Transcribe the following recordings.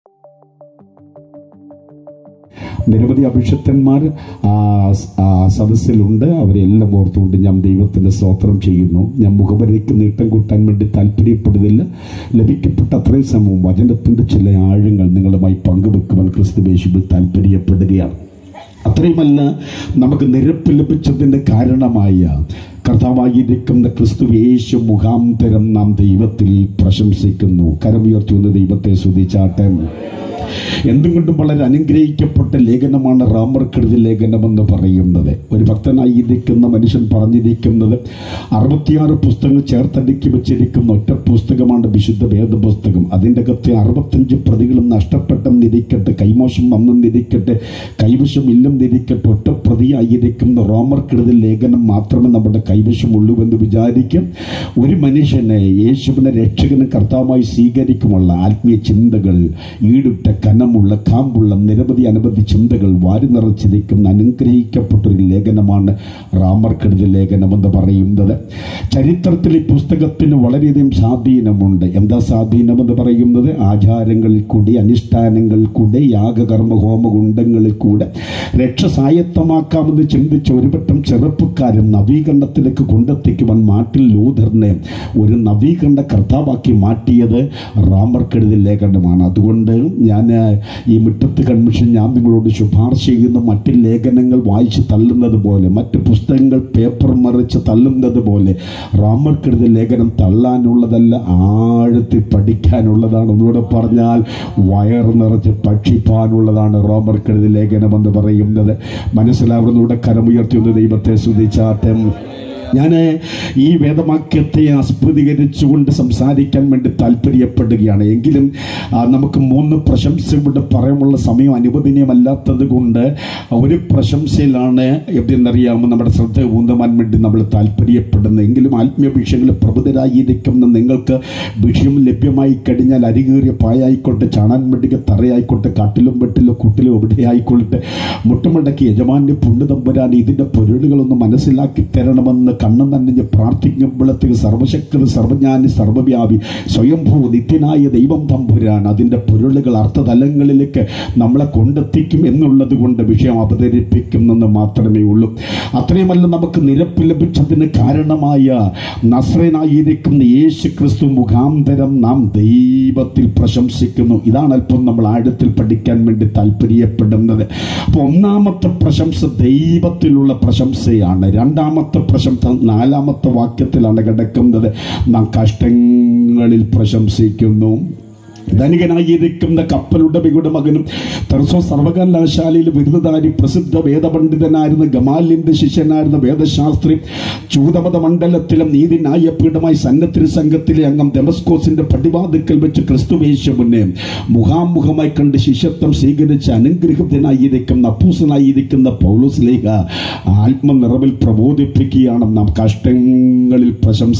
നിരവധി അഭിഷക്തന്മാർ ആ സ്- ആ സദസ്സിലുണ്ട് അവരെല്ലാം ഓർത്തുകൊണ്ട് ഞാൻ ദൈവത്തിൻ്റെ സ്തോത്രം ചെയ്യുന്നു ഞാൻ മുഖവരയ്ക്ക് നീട്ടം കൂട്ടാൻ വേണ്ടി താല്പര്യപ്പെടുന്നില്ല ലഭിക്കപ്പെട്ട അത്രയും സമയം വചനത്തിൻ്റെ ചില ആഴങ്ങൾ നിങ്ങളുമായി പങ്കുവെക്കുവാൻ ക്രിസ്തു യേശുവിൽ താല്പര്യപ്പെടുകയാണ് അത്രയുമല്ല നമുക്ക് നിരപ്പ് ലഭിച്ചതിൻ്റെ കാരണമായ കർത്താവായിരിക്കുന്ന ക്രിസ്തു യേശു മുഖാന്തരം നാം ദൈവത്തിൽ പ്രശംസിക്കുന്നു കരമുയർത്തുന്ന ദൈവത്തെ സ്തുതിച്ചാട്ടെ എന്തുകൊണ്ടും വളരെ അനുഗ്രഹിക്കപ്പെട്ട ലേഖനമാണ് റാമർക്കെഴുതി ലേഖനമെന്ന് പറയുന്നത് ഒരു ഭക്തനായിരിക്കുന്ന മനുഷ്യൻ പറഞ്ഞിരിക്കുന്നത് അറുപത്തിയാറ് പുസ്തകങ്ങൾ ചേർത്തടുക്കി വെച്ചിരിക്കുന്ന ഒറ്റ പുസ്തകമാണ് വിശുദ്ധ വേദപുസ്തകം അതിൻ്റെ അകത്തെ അറുപത്തഞ്ച് പ്രതികളും നഷ്ടപ്പെട്ടെന്നിരിക്കട്ടെ കൈമോശം വന്നെന്നിരിക്കട്ടെ കൈവശം ഇല്ലെന്നിരിക്കട്ടെ ഒറ്റ പ്രതിയായിരിക്കുന്ന റോമർക്കെഴുതി ലേഖനം മാത്രമേ നമ്മുടെ കൈവശമുള്ളൂ എന്ന് വിചാരിക്കും ഒരു മനുഷ്യനെ യേശുവിനെ രക്ഷകനും കർത്താവായി സ്വീകരിക്കുമുള്ള ആത്മീയ ചിന്തകൾ ഈടുറ്റ കനമുള്ള കാമ്പുള്ള നിരവധി അനവധി ചിന്തകൾ വാരി നിറച്ചിരിക്കുന്ന അനുഗ്രഹിക്കപ്പെട്ടൊരു ലേഖനമാണ് റാമർക്കെഴുതി ലേഖനം എന്ന് പറയുന്നത് ചരിത്രത്തിൽ ഈ പുസ്തകത്തിന് വളരെയധികം സ്വാധീനമുണ്ട് എന്താ സ്വാധീനം എന്ന് പറയുന്നത് ആചാരങ്ങളിൽ കൂടി അനുഷ്ഠാനങ്ങളിൽ കൂടെ യാഗകർമ്മ ഹോമകുണ്ടങ്ങളിൽ കൂടെ രക്ഷ സ്വായത്തമാക്കാമെന്ന് ചിന്തിച്ച ഒരുപറ്റം ചെറുപ്പക്കാരും നവീകരണത്തിലേക്ക് കൊണ്ടെത്തിക്കുവാൻ മാട്ടിൽ ലൂഥറിനെ ഒരു നവീകരണ കർത്താവാക്കി മാറ്റിയത് റാമർക്കെഴുതി ലേഖനമാണ് അതുകൊണ്ട് ഞാൻ ഈ മുറ്റത്ത് കൺമിഷൻ ഞാൻ നിങ്ങളോട് ശുപാർശ ചെയ്യുന്ന മറ്റ് ലേഖനങ്ങൾ വായിച്ച് തള്ളുന്നത് പോലെ മറ്റ് പുസ്തകങ്ങൾ പേപ്പർ മറിച്ച് തള്ളുന്നത് പോലെ റാമർക്കെഴുതി ലേഖനം തള്ളാനുള്ളതല്ല ആഴത്തിൽ പഠിക്കാനുള്ളതാണ് ഒന്നുകൂടെ പറഞ്ഞാൽ വയർ നിറച്ച് ഭക്ഷിപ്പാനുള്ളതാണ് റോമർക്കെഴുതി ലേഖനം എന്ന് പറയുന്നത് മനസ്സിലാവുന്നൂടെ കരമുയർത്തിയൊന്ന് ദൈവത്തെ സ്തുതിച്ചാട്ടം ഞാൻ ഈ വേദവാക്യത്തെ ആസ്പദീകരിച്ചുകൊണ്ട് സംസാരിക്കാൻ വേണ്ടി താല്പര്യപ്പെടുകയാണ് എങ്കിലും ആ, നമുക്ക് മൂന്ന് പ്രശംസ ഇവിടെ പറയാനുള്ള സമയം അനുവദനീയമല്ലാത്തത് കൊണ്ട് ഒരു പ്രശംസയിലാണ് എവിടെയെന്നറിയാമോ നമ്മുടെ ശ്രദ്ധ ഊന്നുവാൻ വേണ്ടി നമ്മൾ താല്പര്യപ്പെടുന്നത് എങ്കിലും ആത്മീയ വിഷയങ്ങളിൽ പ്രബുദ്ധരായിരിക്കുന്ന നിങ്ങൾക്ക് വിഷയം ലഭ്യമായി കഴിഞ്ഞാൽ അരികേറിയ പായായിക്കോട്ടെ ചാണാൻ വേണ്ടിയ തറയായിക്കോട്ടെ കാട്ടിലും വെട്ടിലോ കൂട്ടിലോ എവിടെയായിക്കൊള്ളട്ടെ മുട്ടുമടക്കി യജമാന്യ പുണ്യതമ്പുരാൻ ഇതിൻ്റെ പൊരുളുകളൊന്ന് മനസ്സിലാക്കി തരണമെന്ന് കണ്ണു നനഞ്ഞ് പ്രാർത്ഥിക്കുമ്പോഴത്തേക്ക് സർവശക്തി സർവജ്ഞാനി സർവവ്യാപി സ്വയംഭൂ നിത്യനായ ദൈവം തമ്പുരാൻ അതിൻ്റെ പൊരുളുകൾ അർത്ഥതലങ്ങളിലേക്ക് നമ്മളെ കൊണ്ടെത്തിക്കും എന്നുള്ളത് കൊണ്ട് വിഷയം അവതരിപ്പിക്കുന്നെന്ന് മാത്രമേ ഉള്ളൂ അത്രയുമല്ല നമുക്ക് നിരപ്പ് ലഭിച്ചതിന് കാരണമായ നസ്രനായിരിക്കുന്ന യേശു ക്രിസ്തു മുഖാന്തരം നാം ദൈവത്തിൽ പ്രശംസിക്കുന്നു ഇതാണ് അല്പം നമ്മൾ ആഴത്തിൽ പഠിക്കാൻ വേണ്ടി താല്പര്യപ്പെടുന്നത് അപ്പോൾ ഒന്നാമത്തെ പ്രശംസ ദൈവത്തിലുള്ള പ്രശംസയാണ് രണ്ടാമത്തെ പ്രശംസ നാലാമത്തെ വാക്യത്തിലാണ് കിടക്കുന്നത് നാം കഷ്ടങ്ങളിൽ പ്രശംസിക്കുന്നു ധനികനായിരിക്കുന്ന കപ്പലുടമയുടെ മകനും തെർസോ സർവകലാശാലയിൽ ബിരുദധാരി പ്രസിദ്ധ വേദപണ്ഡിതനായിരുന്ന ഗമാലിന്റെ ശിഷ്യനായിരുന്ന വേദശാസ്ത്രി ചൂതമത മണ്ഡലത്തിലും നീതി ന്യായപീഠമായി സന്നദ്ധ സംഘത്തിലെ അംഗം ഡെമസ്കോസിന്റെ പടിവാതിക്കൽ വെച്ച് ക്രിസ്തുവേശുവിനെ മുഖാമുഖമായി കണ്ട് ശിഷ്യത്വം സ്വീകരിച്ച് അനുഗ്രഹിതനായിരിക്കുന്ന അപ്പൂസനായിരിക്കുന്ന പൗലോസ് ലേഖ ആത്മനിറവിൽ പ്രബോധിപ്പിക്കുകയാണ് നാം കഷ്ടങ്ങളിൽ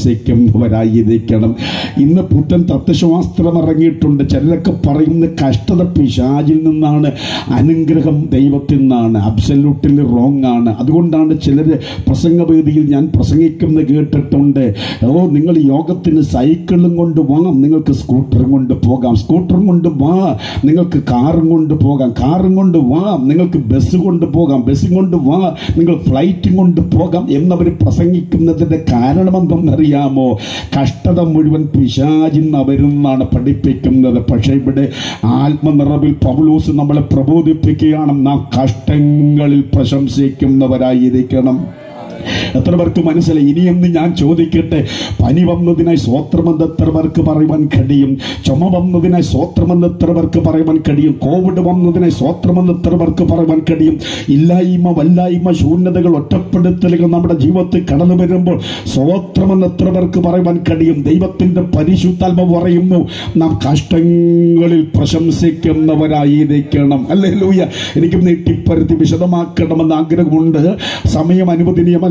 പ്രശംസിക്കുന്നവരായിരിക്കണം ഇന്ന് പുത്തൻ തത്വശാസ്ത്രം ഇറങ്ങിയിട്ടുണ്ട് ചിലരൊക്കെ പറയുന്ന കഷ്ടത പിശാചിൽ നിന്നാണ് അനുഗ്രഹം ദൈവത്തിൽ നിന്നാണ് അബ്സല്യൂട്ടിൽ റോങ് ആണ് അതുകൊണ്ടാണ് ചിലർ പ്രസംഗവേദിയിൽ ഞാൻ പ്രസംഗിക്കുന്നത് കേട്ടിട്ടുണ്ട് ഓ നിങ്ങൾ യോഗത്തിന് സൈക്കിളും കൊണ്ട് വാം നിങ്ങൾക്ക് സ്കൂട്ടറും കൊണ്ട് പോകാം സ്കൂട്ടറും കൊണ്ട് വാ നിങ്ങൾക്ക് കാറും കൊണ്ട് പോകാം കാറും കൊണ്ട് വാ നിങ്ങൾക്ക് ബസ് കൊണ്ട് പോകാം ബസ്സും കൊണ്ട് വാ നിങ്ങൾ ഫ്ലൈറ്റും കൊണ്ട് പോകാം എന്നവർ പ്രസംഗിക്കുന്നതിന്റെ കാരണം എന്തെന്നറിയാമോ കഷ്ടത മുഴുവൻ പിശാചിന്ന് അവരെന്നാണ് പഠിപ്പിക്കുന്നത് പക്ഷേ ഇവിടെ ആത്മനിറവിൽ പൗലൂസ് നമ്മളെ പ്രബോധിപ്പിക്കുകയാണ് നാം കഷ്ടങ്ങളിൽ പ്രശംസിക്കുന്നവരായിരിക്കണം എത്ര പേർക്ക് മനസ്സിലായി ഇനിയെന്ന് ഞാൻ ചോദിക്കട്ടെ പനി വന്നതിനായി സ്വോത്രമെന്ന് എത്ര പേർക്ക് പറയുവാൻ കഴിയും ചുമ വന്നതിനായി സ്വോത്രമെന്ന് എത്ര പേർക്ക് പറയുവാൻ കഴിയും കോവിഡ് വന്നതിനായി സ്വോത്രമെന്ന് എത്ര പേർക്ക് പറയുവാൻ കഴിയും ഇല്ലായ്മ വല്ലായ്മ ശൂന്യതകൾ ഒറ്റപ്പെടുത്തലുകൾ നമ്മുടെ ജീവിതത്തിൽ കടന്നു വരുമ്പോൾ സ്വോത്രമെന്ന് എത്ര പേർക്ക് പറയുവാൻ കഴിയും ദൈവത്തിന്റെ പരിശുദ്ധാത്മ പറയുന്നു നാം കഷ്ടങ്ങളിൽ പ്രശംസിക്കുന്നവരായിരിക്കണം അല്ലേ ലൂയ എനിക്ക് നീട്ടിപ്പരുത്തി വിശദമാക്കണമെന്ന് ആഗ്രഹമുണ്ട് സമയം അനുവദനീയമല്ല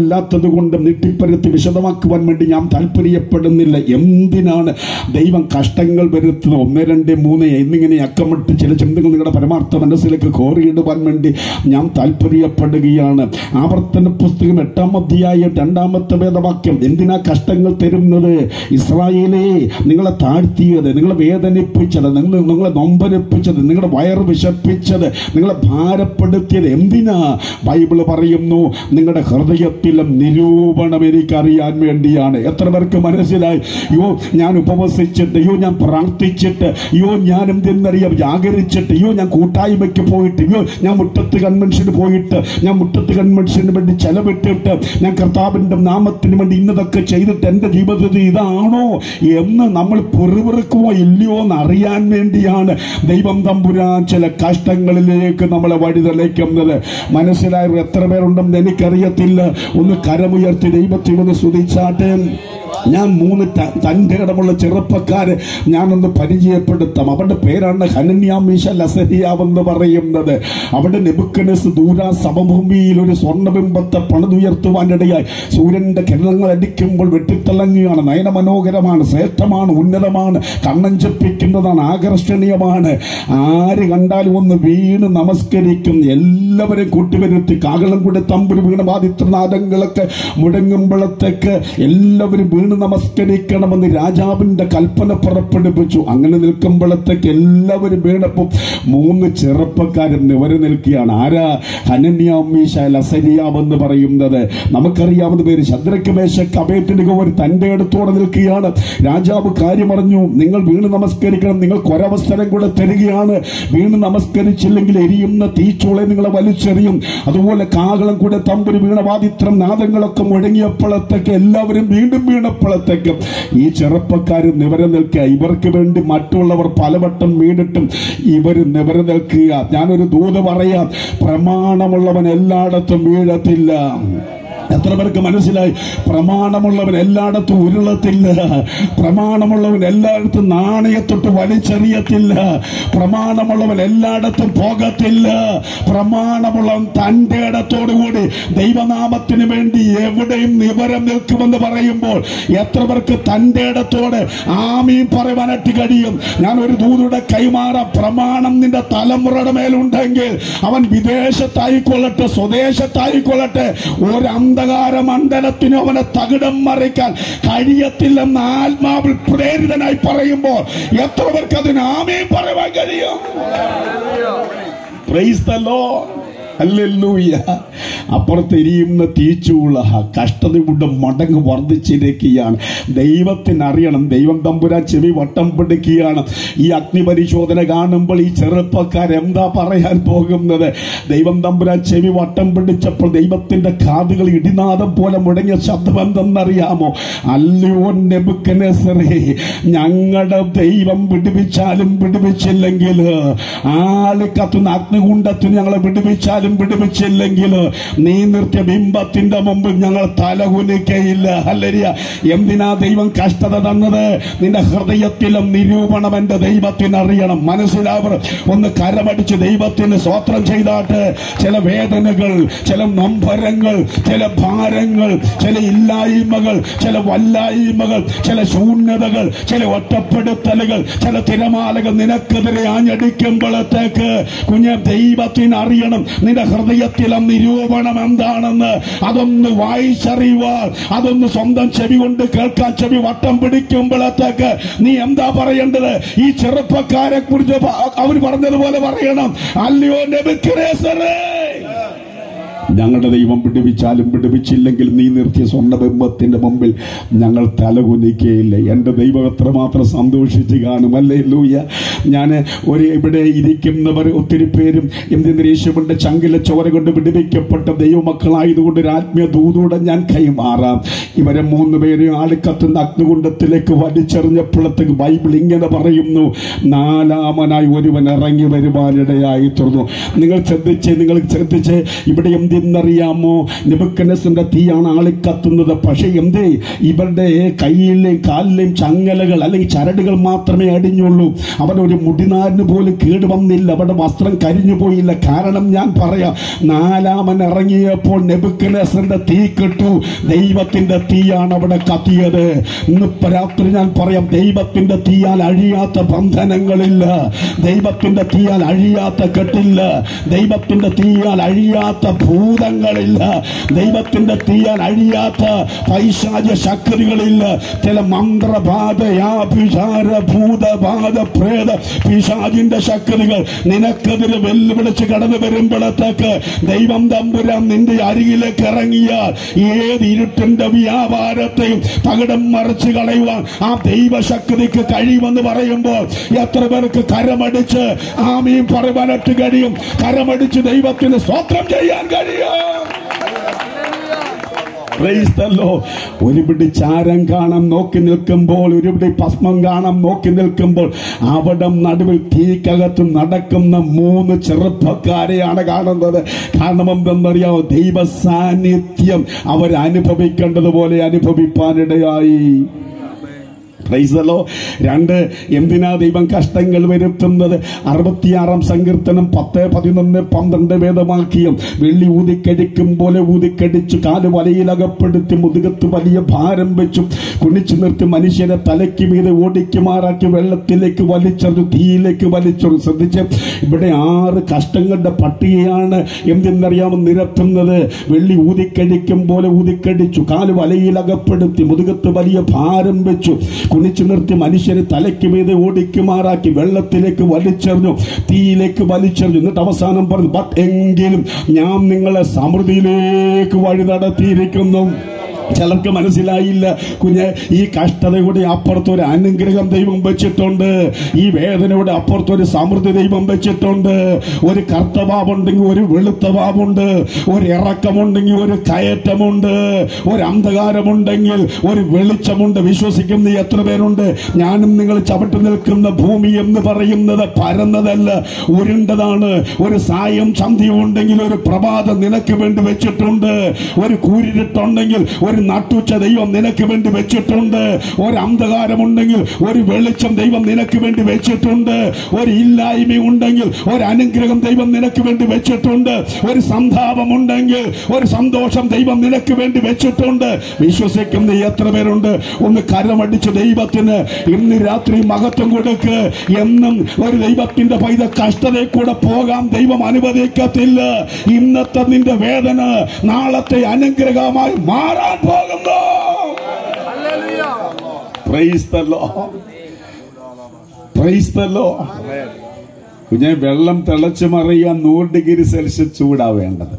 സമയമല്ലാത്തത് കൊണ്ട് നീട്ടിപ്പരത്തി വിശദമാക്കുവാൻ വേണ്ടി ഞാൻ താല്പര്യപ്പെടുന്നില്ല എന്തിനാണ് ദൈവം കഷ്ടങ്ങൾ വരുത്തുന്നത് ഒന്ന് രണ്ട് മൂന്ന് എന്നിങ്ങനെ അക്കമിട്ട് ചില ചിന്തകൾ നിങ്ങളുടെ പരമാർത്ഥ മനസ്സിലേക്ക് കോറിയിടുവാൻ വേണ്ടി ഞാൻ താല്പര്യപ്പെടുകയാണ് ആവർത്തന പുസ്തകം എട്ടാം അധ്യായം രണ്ടാമത്തെ വേദവാക്യം എന്തിനാ കഷ്ടങ്ങൾ തരുന്നത് ഇസ്രായേലേ നിങ്ങളെ താഴ്ത്തിയത് നിങ്ങളെ വേദനിപ്പിച്ചത് നിങ്ങൾ നിങ്ങളെ നൊമ്പരപ്പിച്ചത് നിങ്ങളുടെ വയറ് വിശപ്പിച്ചത് നിങ്ങളെ ഭാരപ്പെടുത്തിയത് എന്തിനാ ബൈബിള് പറയുന്നു നിങ്ങളുടെ ഹൃദയത്തിലെ നിരൂപണം എനിക്കറിയാൻ വേണ്ടിയാണ് എത്ര പേർക്ക് മനസ്സിലായി യോ ഞാൻ ഉപവസിച്ചിട്ട് യോ ഞാൻ പ്രാർത്ഥിച്ചിട്ട് യോ ഞാൻ എന്തെന്നറിയാം ജാഗരിച്ചിട്ട് യോ ഞാൻ കൂട്ടായ്മയ്ക്ക് പോയിട്ട് യോ ഞാൻ മുറ്റത്ത് കൺവെൻഷന് പോയിട്ട് ഞാൻ മുറ്റത്ത് കൺവെൻഷന് വേണ്ടി ചെലവിട്ടിട്ട് ഞാൻ കർത്താവിൻ്റെ നാമത്തിന് വേണ്ടി ഇന്നതൊക്കെ ചെയ്തിട്ട് എൻ്റെ ജീവിതത്തിൽ ഇതാണോ എന്ന് നമ്മൾ പെറുപിറുക്കുമോ ഇല്ലയോ എന്ന് അറിയാൻ വേണ്ടിയാണ് ദൈവം തമ്പുരാൻ ചില കഷ്ടങ്ങളിലേക്ക് നമ്മളെ വഴിതെളിക്കുന്നത് മനസ്സിലായവർ എത്ര പേരുണ്ടെന്ന് എനിക്കറിയത്തില്ല ഒന്ന് കരമുയർത്തി ദൈവത്തെ ഒന്ന് സ്തുതിച്ചാട്ടെ ഞാൻ മൂന്ന് ത- തൻ്റെ ഇടമുള്ള ചെറുപ്പക്കാരെ ഞാനൊന്ന് പരിചയപ്പെടുത്താം അവരുടെ പേരാണ് ഹനന്യാമീശ ലസരിയാവെന്ന് പറയുന്നത് അവിടെ നെബുക്കനസ് ദൂരാ സമഭൂമിയിൽ ഒരു സ്വർണ്ണബിംബത്തെ പണിതുയർത്തുവാനിടയായി സൂര്യന്റെ കിരണങ്ങൾ അടിക്കുമ്പോൾ വെട്ടിത്തിളങ്ങുകയാണ് നയനമനോഹരമാണ് ശ്രേഷ്ഠമാണ് ഉന്നതമാണ് കണ്ണഞ്ചപ്പിക്കുന്നതാണ് ആകർഷണീയമാണ് ആര് കണ്ടാലും ഒന്ന് വീണ് നമസ്കരിക്കും എല്ലാവരെയും കൂട്ടിവരുത്തി കാകളം കൂടെ തമ്പുരു വീണ വാദിത്രനാദങ്ങളൊക്കെ മുടങ്ങുമ്പോഴത്തേക്ക് എല്ലാവരും വീണ് നമസ്കരിക്കണമെന്ന് രാജാവിന്റെ കൽപ്പന പുറപ്പെടുവിച്ചു അങ്ങനെ നിൽക്കുമ്പോഴത്തേക്ക് എല്ലാവരും വീണപ്പോൾ മൂന്ന് ചെറുപ്പക്കാരും നിവര് നിൽക്കുകയാണ് ആരാ ഹനന്യാമീശ ലസരിയാവെന്ന് പറയുന്നത് നമുക്കറിയാവുന്ന പേര് ശദ്രക്ക് മേശക്ക് അഭയത്തിനുക ഒരു തന്റെ അടുത്തോടെ നിൽക്കുകയാണ് രാജാവ് കാര്യം പറഞ്ഞു നിങ്ങൾ വീണ് നമസ്കരിക്കണം നിങ്ങൾക്ക് ഒരവസരം കൂടെ തരികയാണ് വീണ് നമസ്കരിച്ചില്ലെങ്കിൽ എരിയുന്ന തീച്ചോളെ നിങ്ങളെ വലിച്ചെറിയും അതുപോലെ കാകളം കൂടെ തമ്പുരു വീണവാദിത്രം നാദങ്ങളൊക്കെ മുഴങ്ങിയപ്പോഴത്തേക്ക് എല്ലാവരും വീണ്ടും വീണപ്പോഴത്തേക്ക് ഈ ചെറുപ്പക്കാർ നിവരെ നിൽക്കുക ഇവർക്ക് വേണ്ടി മറ്റുള്ളവർ പലവട്ടം വീണിട്ടും ഇവർ നിവരെ നിൽക്കുക ഞാനൊരു ദൂത് പറയാം പ്രമാണമുള്ളവൻ എല്ലായിടത്തും വീഴത്തില്ല എത്ര പേർക്ക് മനസ്സിലായി പ്രമാണമുള്ളവൻ എല്ലായിടത്തും ഉരുളത്തില്ല പ്രമാണമുള്ളവൻ എല്ലായിടത്തും നാണയത്തൊട്ട് വലിച്ചെറിയത്തില്ല പ്രമാണമുള്ളവൻ എല്ലായിടത്തും പോകത്തില്ല പ്രമാണമുള്ളവൻ തൻ്റെ ഇടത്തോടുകൂടി ദൈവനാമത്തിന് വേണ്ടി എവിടെയും നിവരം നിൽക്കുമെന്ന് പറയുമ്പോൾ എത്ര പേർക്ക് തൻ്റെ ഇടത്തോട് ആമീൻ പറയുവാനായിട്ട് കഴിയും ഞാൻ ഒരു ദൂതയുടെ കൈമാറാം പ്രമാണം നിന്റെ തലമുറയുടെ മേലുണ്ടെങ്കിൽ അവൻ വിദേശത്തായിക്കൊള്ളട്ടെ സ്വദേശത്തായിക്കൊള്ളട്ടെ ഒരു അന്ധകാര മണ്ഡലത്തിനും അവനെ തകിടം മറിക്കാൻ കഴിയത്തില്ലെന്ന് ആത്മാവിൽ പ്രേരിതനായി പറയുമ്പോൾ എത്ര പേർക്ക് അതിന് ആമേ പറയുവാൻ കഴിയും Praise the Lord. ഹല്ലേലൂയ. അപ്പുറത്ത് എരിയുന്ന തീച്ചൂള കഷ്ടത കൊണ്ട് മടങ്ങ് വർദ്ധിച്ചിരിക്കുകയാണ് ദൈവത്തിന് അറിയണം ദൈവം തമ്പുരാൻ ചെവി വട്ടം പിടിക്കുകയാണ് ഈ അഗ്നിപരിശോധന കാണുമ്പോൾ ഈ ചെറുപ്പക്കാർ എന്താ പറയാൻ പോകുന്നത് ദൈവം തമ്പുരാൻ ചെവി വട്ടം പിടിച്ചപ്പോൾ ദൈവത്തിന്റെ കാതുകൾ ഇടിനാദം പോലെ മുടങ്ങിയ ശബ്ദം എന്തെന്നറിയാമോ അല്ലയോ നെബുക്കനേസറേ ഞങ്ങളുടെ ദൈവം വിടുവിച്ചാലും വിടുവിച്ചില്ലെങ്കിൽ ആള് കത്തുന്ന അഗ്നികുണ്ടത്തിന് ഞങ്ങളെ വിടുവിച്ചാലും വിടുവിച്ചില്ലെങ്കിൽ നീ നിർത്തിയ ബിംബത്തിന്റെ മുമ്പിൽ ഞങ്ങൾ തലകുനിക്കയില്ല അല്ലരിയ എന്തിനാ ദൈവം കഷ്ടത തന്നത് നിന്റെ ഹൃദയത്തിലും നിരൂപണം എന്റെ ദൈവത്തിന് അറിയണം മനസ്സിലാവർ ഒന്ന് കരമടിച്ച് ദൈവത്തിന് സ്വത്രം ചെയ്താട്ട് ചില വേദനകൾ ചില നൊമ്പരങ്ങൾ ചില ഭാരങ്ങൾ ചില ഇല്ലായ്മകൾ ചില വല്ലായ്മകൾ ചില ശൂന്യതകൾ ചില ഒറ്റപ്പെടുത്തലുകൾ ചില തിരമാലകൾ നിനക്കെതിരെ ആഞ്ഞടിക്കുമ്പോഴത്തേക്ക് കുഞ്ഞെ ദൈവത്തിന് അറിയണം നിന്റെ ഹൃദയത്തിലെ നിരൂപണം എന്താണെന്ന് അതൊന്ന് വായിച്ചറിയുവാൻ അതൊന്ന് സ്വന്തം ചെവി കൊണ്ട് കേൾക്കാൻ ചെവി വട്ടം പിടിക്കുമ്പോഴത്തേക്ക് നീ എന്താ പറയേണ്ടത് ഈ ചെറുപ്പക്കാരെ കുറിച്ച് അവർ പറഞ്ഞതുപോലെ പറയണം അല്ലയോ നെബുക്കരേസറേ ഞങ്ങളുടെ ദൈവം വിടുവിച്ചാലും വിടുവിച്ചില്ലെങ്കിൽ നീ നിർത്തിയ സ്വർണ്ണബിംബത്തിന്റെ മുമ്പിൽ ഞങ്ങൾ തലകുനിക്കുകയില്ല എൻ്റെ ദൈവം എത്രമാത്രം സന്തോഷിച്ച് കാണും അല്ലേ ലൂയ ഞാൻ ഒരു ഇവിടെ ഇരിക്കുന്നവർ ഒത്തിരി പേരും എന്തിനീശ്വരന്റെ ചങ്കിലെ ചോര കൊണ്ട് വിടുവിക്കപ്പെട്ട ദൈവമക്കളായതുകൊണ്ട് ഒരു ആത്മീയ ദൂതോടെ ഞാൻ കൈമാറാം ഇവരെ മൂന്ന് പേരെയും ആളിക്കത്തുന്ന അഗ്നികുണ്ടത്തിലേക്ക് വലിച്ചെറിഞ്ഞപ്പോഴത്തേക്ക് ബൈബിൾ ഇങ്ങനെ പറയുന്നു നാലാമനായി ഒരുവൻ ഇറങ്ങി വരുവാനിടയായി തീർന്നു നിങ്ങൾ ശ്രദ്ധിച്ച് നിങ്ങൾ ശ്രദ്ധിച്ച് ഇവിടെ എന്തെന്നറിയാമോ നെബുക്കനസിന്റെ തീയാണ് ആളിക്കത്തുന്നത് പക്ഷേ എന്തേ ഇവരുടെ കയ്യിലെയും കാലിലെയും ചങ്ങലകൾ അല്ലെങ്കിൽ ചരടുകൾ മാത്രമേ അടിഞ്ഞുള്ളൂ അവൻ ഒരു മുടിനാരിന് പോലും കേട് വന്നില്ല അവിടെ വസ്ത്രം കരിഞ്ഞു പോയില്ല കാരണം ഞാൻ പറയാം നാലാമൻ ഇറങ്ങിയപ്പോൾ നെബുക്കനേസറിന്റെ തീ കിട്ടു ദൈവത്തിന്റെ തീയാണ് അവിടെ കത്തിയത് ഇന്ന് രാത്രി ഞാൻ പറയാം ദൈവത്തിന്റെ തീയാൽ അഴിയാത്ത ബന്ധനങ്ങളില്ല ദൈവത്തിന്റെ തീയാൽ അഴിയാത്ത കെട്ടില്ല ദൈവത്തിന്റെ തീയാൽ അഴിയാത്ത ഭൂതങ്ങളില്ല ദൈവത്തിന്റെ തീയാൽ അഴിയാത്ത പൈശാച ശക്തികളില്ല ചില മന്ത്രബാധ യാഭിചാര ഭൂതബാധ പ്രേത പിശാചിന്റെ ശക്തികൾ നിനക്കെതിരെ വെല്ലുവിളിച്ച് കടന്നു വരുമ്പോഴത്തേക്ക് ദൈവം തമ്പുരാൻ നിന്റെ അരികിലേക്ക് ഇറങ്ങിയാൽ ഏത് ഇരുട്ടിന്റെ വ്യാപാരത്തെയും പകടം മറിച്ച് കളയുവാൻ ആ ദൈവശക്തിക്ക് കഴിയുമെന്ന് പറയുമ്പോൾ എത്ര പേർക്ക് കരമടിച്ച് ആമീൻ പറയുവാനായിട്ട് കഴിയും കരമടിച്ച് ദൈവത്തിന് സ്വത്രം ചെയ്യാൻ കഴിയും Praise the Lord. ഒരു പിടി ചാരം കാണാൻ നോക്കി നിൽക്കുമ്പോൾ ഒരു പിടി ഭസ്മം കാണാൻ നോക്കി നിൽക്കുമ്പോൾ അവിടെ നടുവിൽ തീക്കകത്ത് നടക്കുന്ന മൂന്ന് ചെറുപ്പക്കാരെയാണ് കാണുന്നത് കാരണം എന്തെന്നറിയാമോ ദൈവ സാന്നിധ്യം അവർ അനുഭവിക്കേണ്ടതുപോലെ അനുഭവിപ്പാനിടയായി പ്രൈസലോ രണ്ട് എന്തിനാ ദൈവം കഷ്ടങ്ങൾ വരുത്തുന്നത് അറുപത്തിയാറാം സങ്കീർത്തനം പത്ത് പതിനൊന്ന് പന്ത്രണ്ട് വേദവാക്യം വെള്ളി ഊതിക്കടിക്കും പോലെ ഊതിക്കടിച്ചു കാല് വലയിലകപ്പെടുത്തി മുതുകത്ത് വലിയ ഭാരം വെച്ചു കുണിച്ചു നിർത്തി മനുഷ്യരെ തലയ്ക്ക് മീതെ ഓടിക്കുമാറാക്കി വെള്ളത്തിലേക്ക് വലിച്ചെറിഞ്ഞു തീയിലേക്ക് വലിച്ചെറിഞ്ഞു ശ്രദ്ധിച്ച് ഇവിടെ ആറ് കഷ്ടങ്ങളുടെ പട്ടികയാണ് എന്തെന്നറിയാമോ നിരത്തുന്നത് വെള്ളി ഊതിക്കടിക്കും പോലെ ഊതിക്കടിച്ചു കാല് വലയിലകപ്പെടുത്തി മുതുകത്ത് വലിയ ഭാരം വെച്ചു കുണിച്ചു നിർത്തി മനുഷ്യരെ തലയ്ക്ക് മീതെ ഓടിക്കുമാറാക്കി വെള്ളത്തിലേക്ക് വലിച്ചെറിഞ്ഞു തീയിലേക്ക് വലിച്ചെറിഞ്ഞു എന്നിട്ട് അവസാനം പറഞ്ഞു ബട്ട് എങ്കിലും ഞാൻ നിങ്ങളെ സമൃദ്ധിയിലേക്ക് വഴി നടത്തിയിരിക്കുന്നു ചിലർക്ക് മനസ്സിലായില്ല കുഞ്ഞ് ഈ കഷ്ടതയുടെ അപ്പുറത്ത് ഒരു അനുഗ്രഹം ദൈവം വെച്ചിട്ടുണ്ട് ഈ വേദനയുടെ അപ്പുറത്ത് ഒരു സമൃദ്ധി ദൈവം വെച്ചിട്ടുണ്ട് ഒരു കർത്തവാവുണ്ടെങ്കിൽ ഒരു വെളുത്ത വാവുണ്ട് ഒരു ഇറക്കമുണ്ടെങ്കിൽ ഒരു കയറ്റമുണ്ട് ഒരു അന്ധകാരമുണ്ടെങ്കിൽ ഒരു വെളിച്ചമുണ്ട് വിശ്വസിക്കുന്ന എത്ര പേരുണ്ട് ഞാനും നിങ്ങൾ ചവിട്ടി നിൽക്കുന്ന ഭൂമി എന്ന് പറയുന്നത് പരന്നതല്ല ഉരുണ്ടതാണ് ഒരു സായം സന്ധ്യം ഉണ്ടെങ്കിൽ ഒരു പ്രഭാതം നിനക്ക് വേണ്ടി വെച്ചിട്ടുണ്ട് ഒരു കൂരിരുട്ടുണ്ടെങ്കിൽ ഒരു നട്ടുച്ച ദൈവം നിനക്ക് വേണ്ടി വെച്ചിട്ടുണ്ട് ഒരു അന്ധകാരമുണ്ടെങ്കിൽ ഒരു വെളിച്ചം ദൈവം നിനക്ക് വേണ്ടി വെച്ചിട്ടുണ്ട് ഒരു ഇല്ലായ്മ ഉണ്ടെങ്കിൽ ഒരു അനുഗ്രഹം ദൈവം നിനക്ക് വേണ്ടി വെച്ചിട്ടുണ്ട് ഒരു സന്താപം ഉണ്ടെങ്കിൽ ഒരു സന്തോഷം ദൈവം നിനക്ക് വേണ്ടി വെച്ചിട്ടുണ്ട് വിശ്വസിക്കുന്ന എത്ര പേരുണ്ട് ഒന്ന് കരമടിച്ച് ദൈവത്തിന് ഇന്ന് രാത്രി മഹത്വം കൊടുക്ക് എന്നും ഒരു ദൈവത്തിന്റെ പൈത കഷ്ടതയിൽ കൂടെ പോകാൻ ദൈവം അനുവദിക്കത്തില്ല ഇന്നത്തെ നിന്റെ വേദന നാളത്തെ അനുഗ്രഹമായി മാറാൻ പോകുന്നു Praise the Lord. Praise the Lord. കുഞ്ഞെ വെള്ളം തിളച്ചു മറിയാൻ നൂറ് ഡിഗ്രി സെൽഷ്യസ് ചൂടാ വേണ്ടത്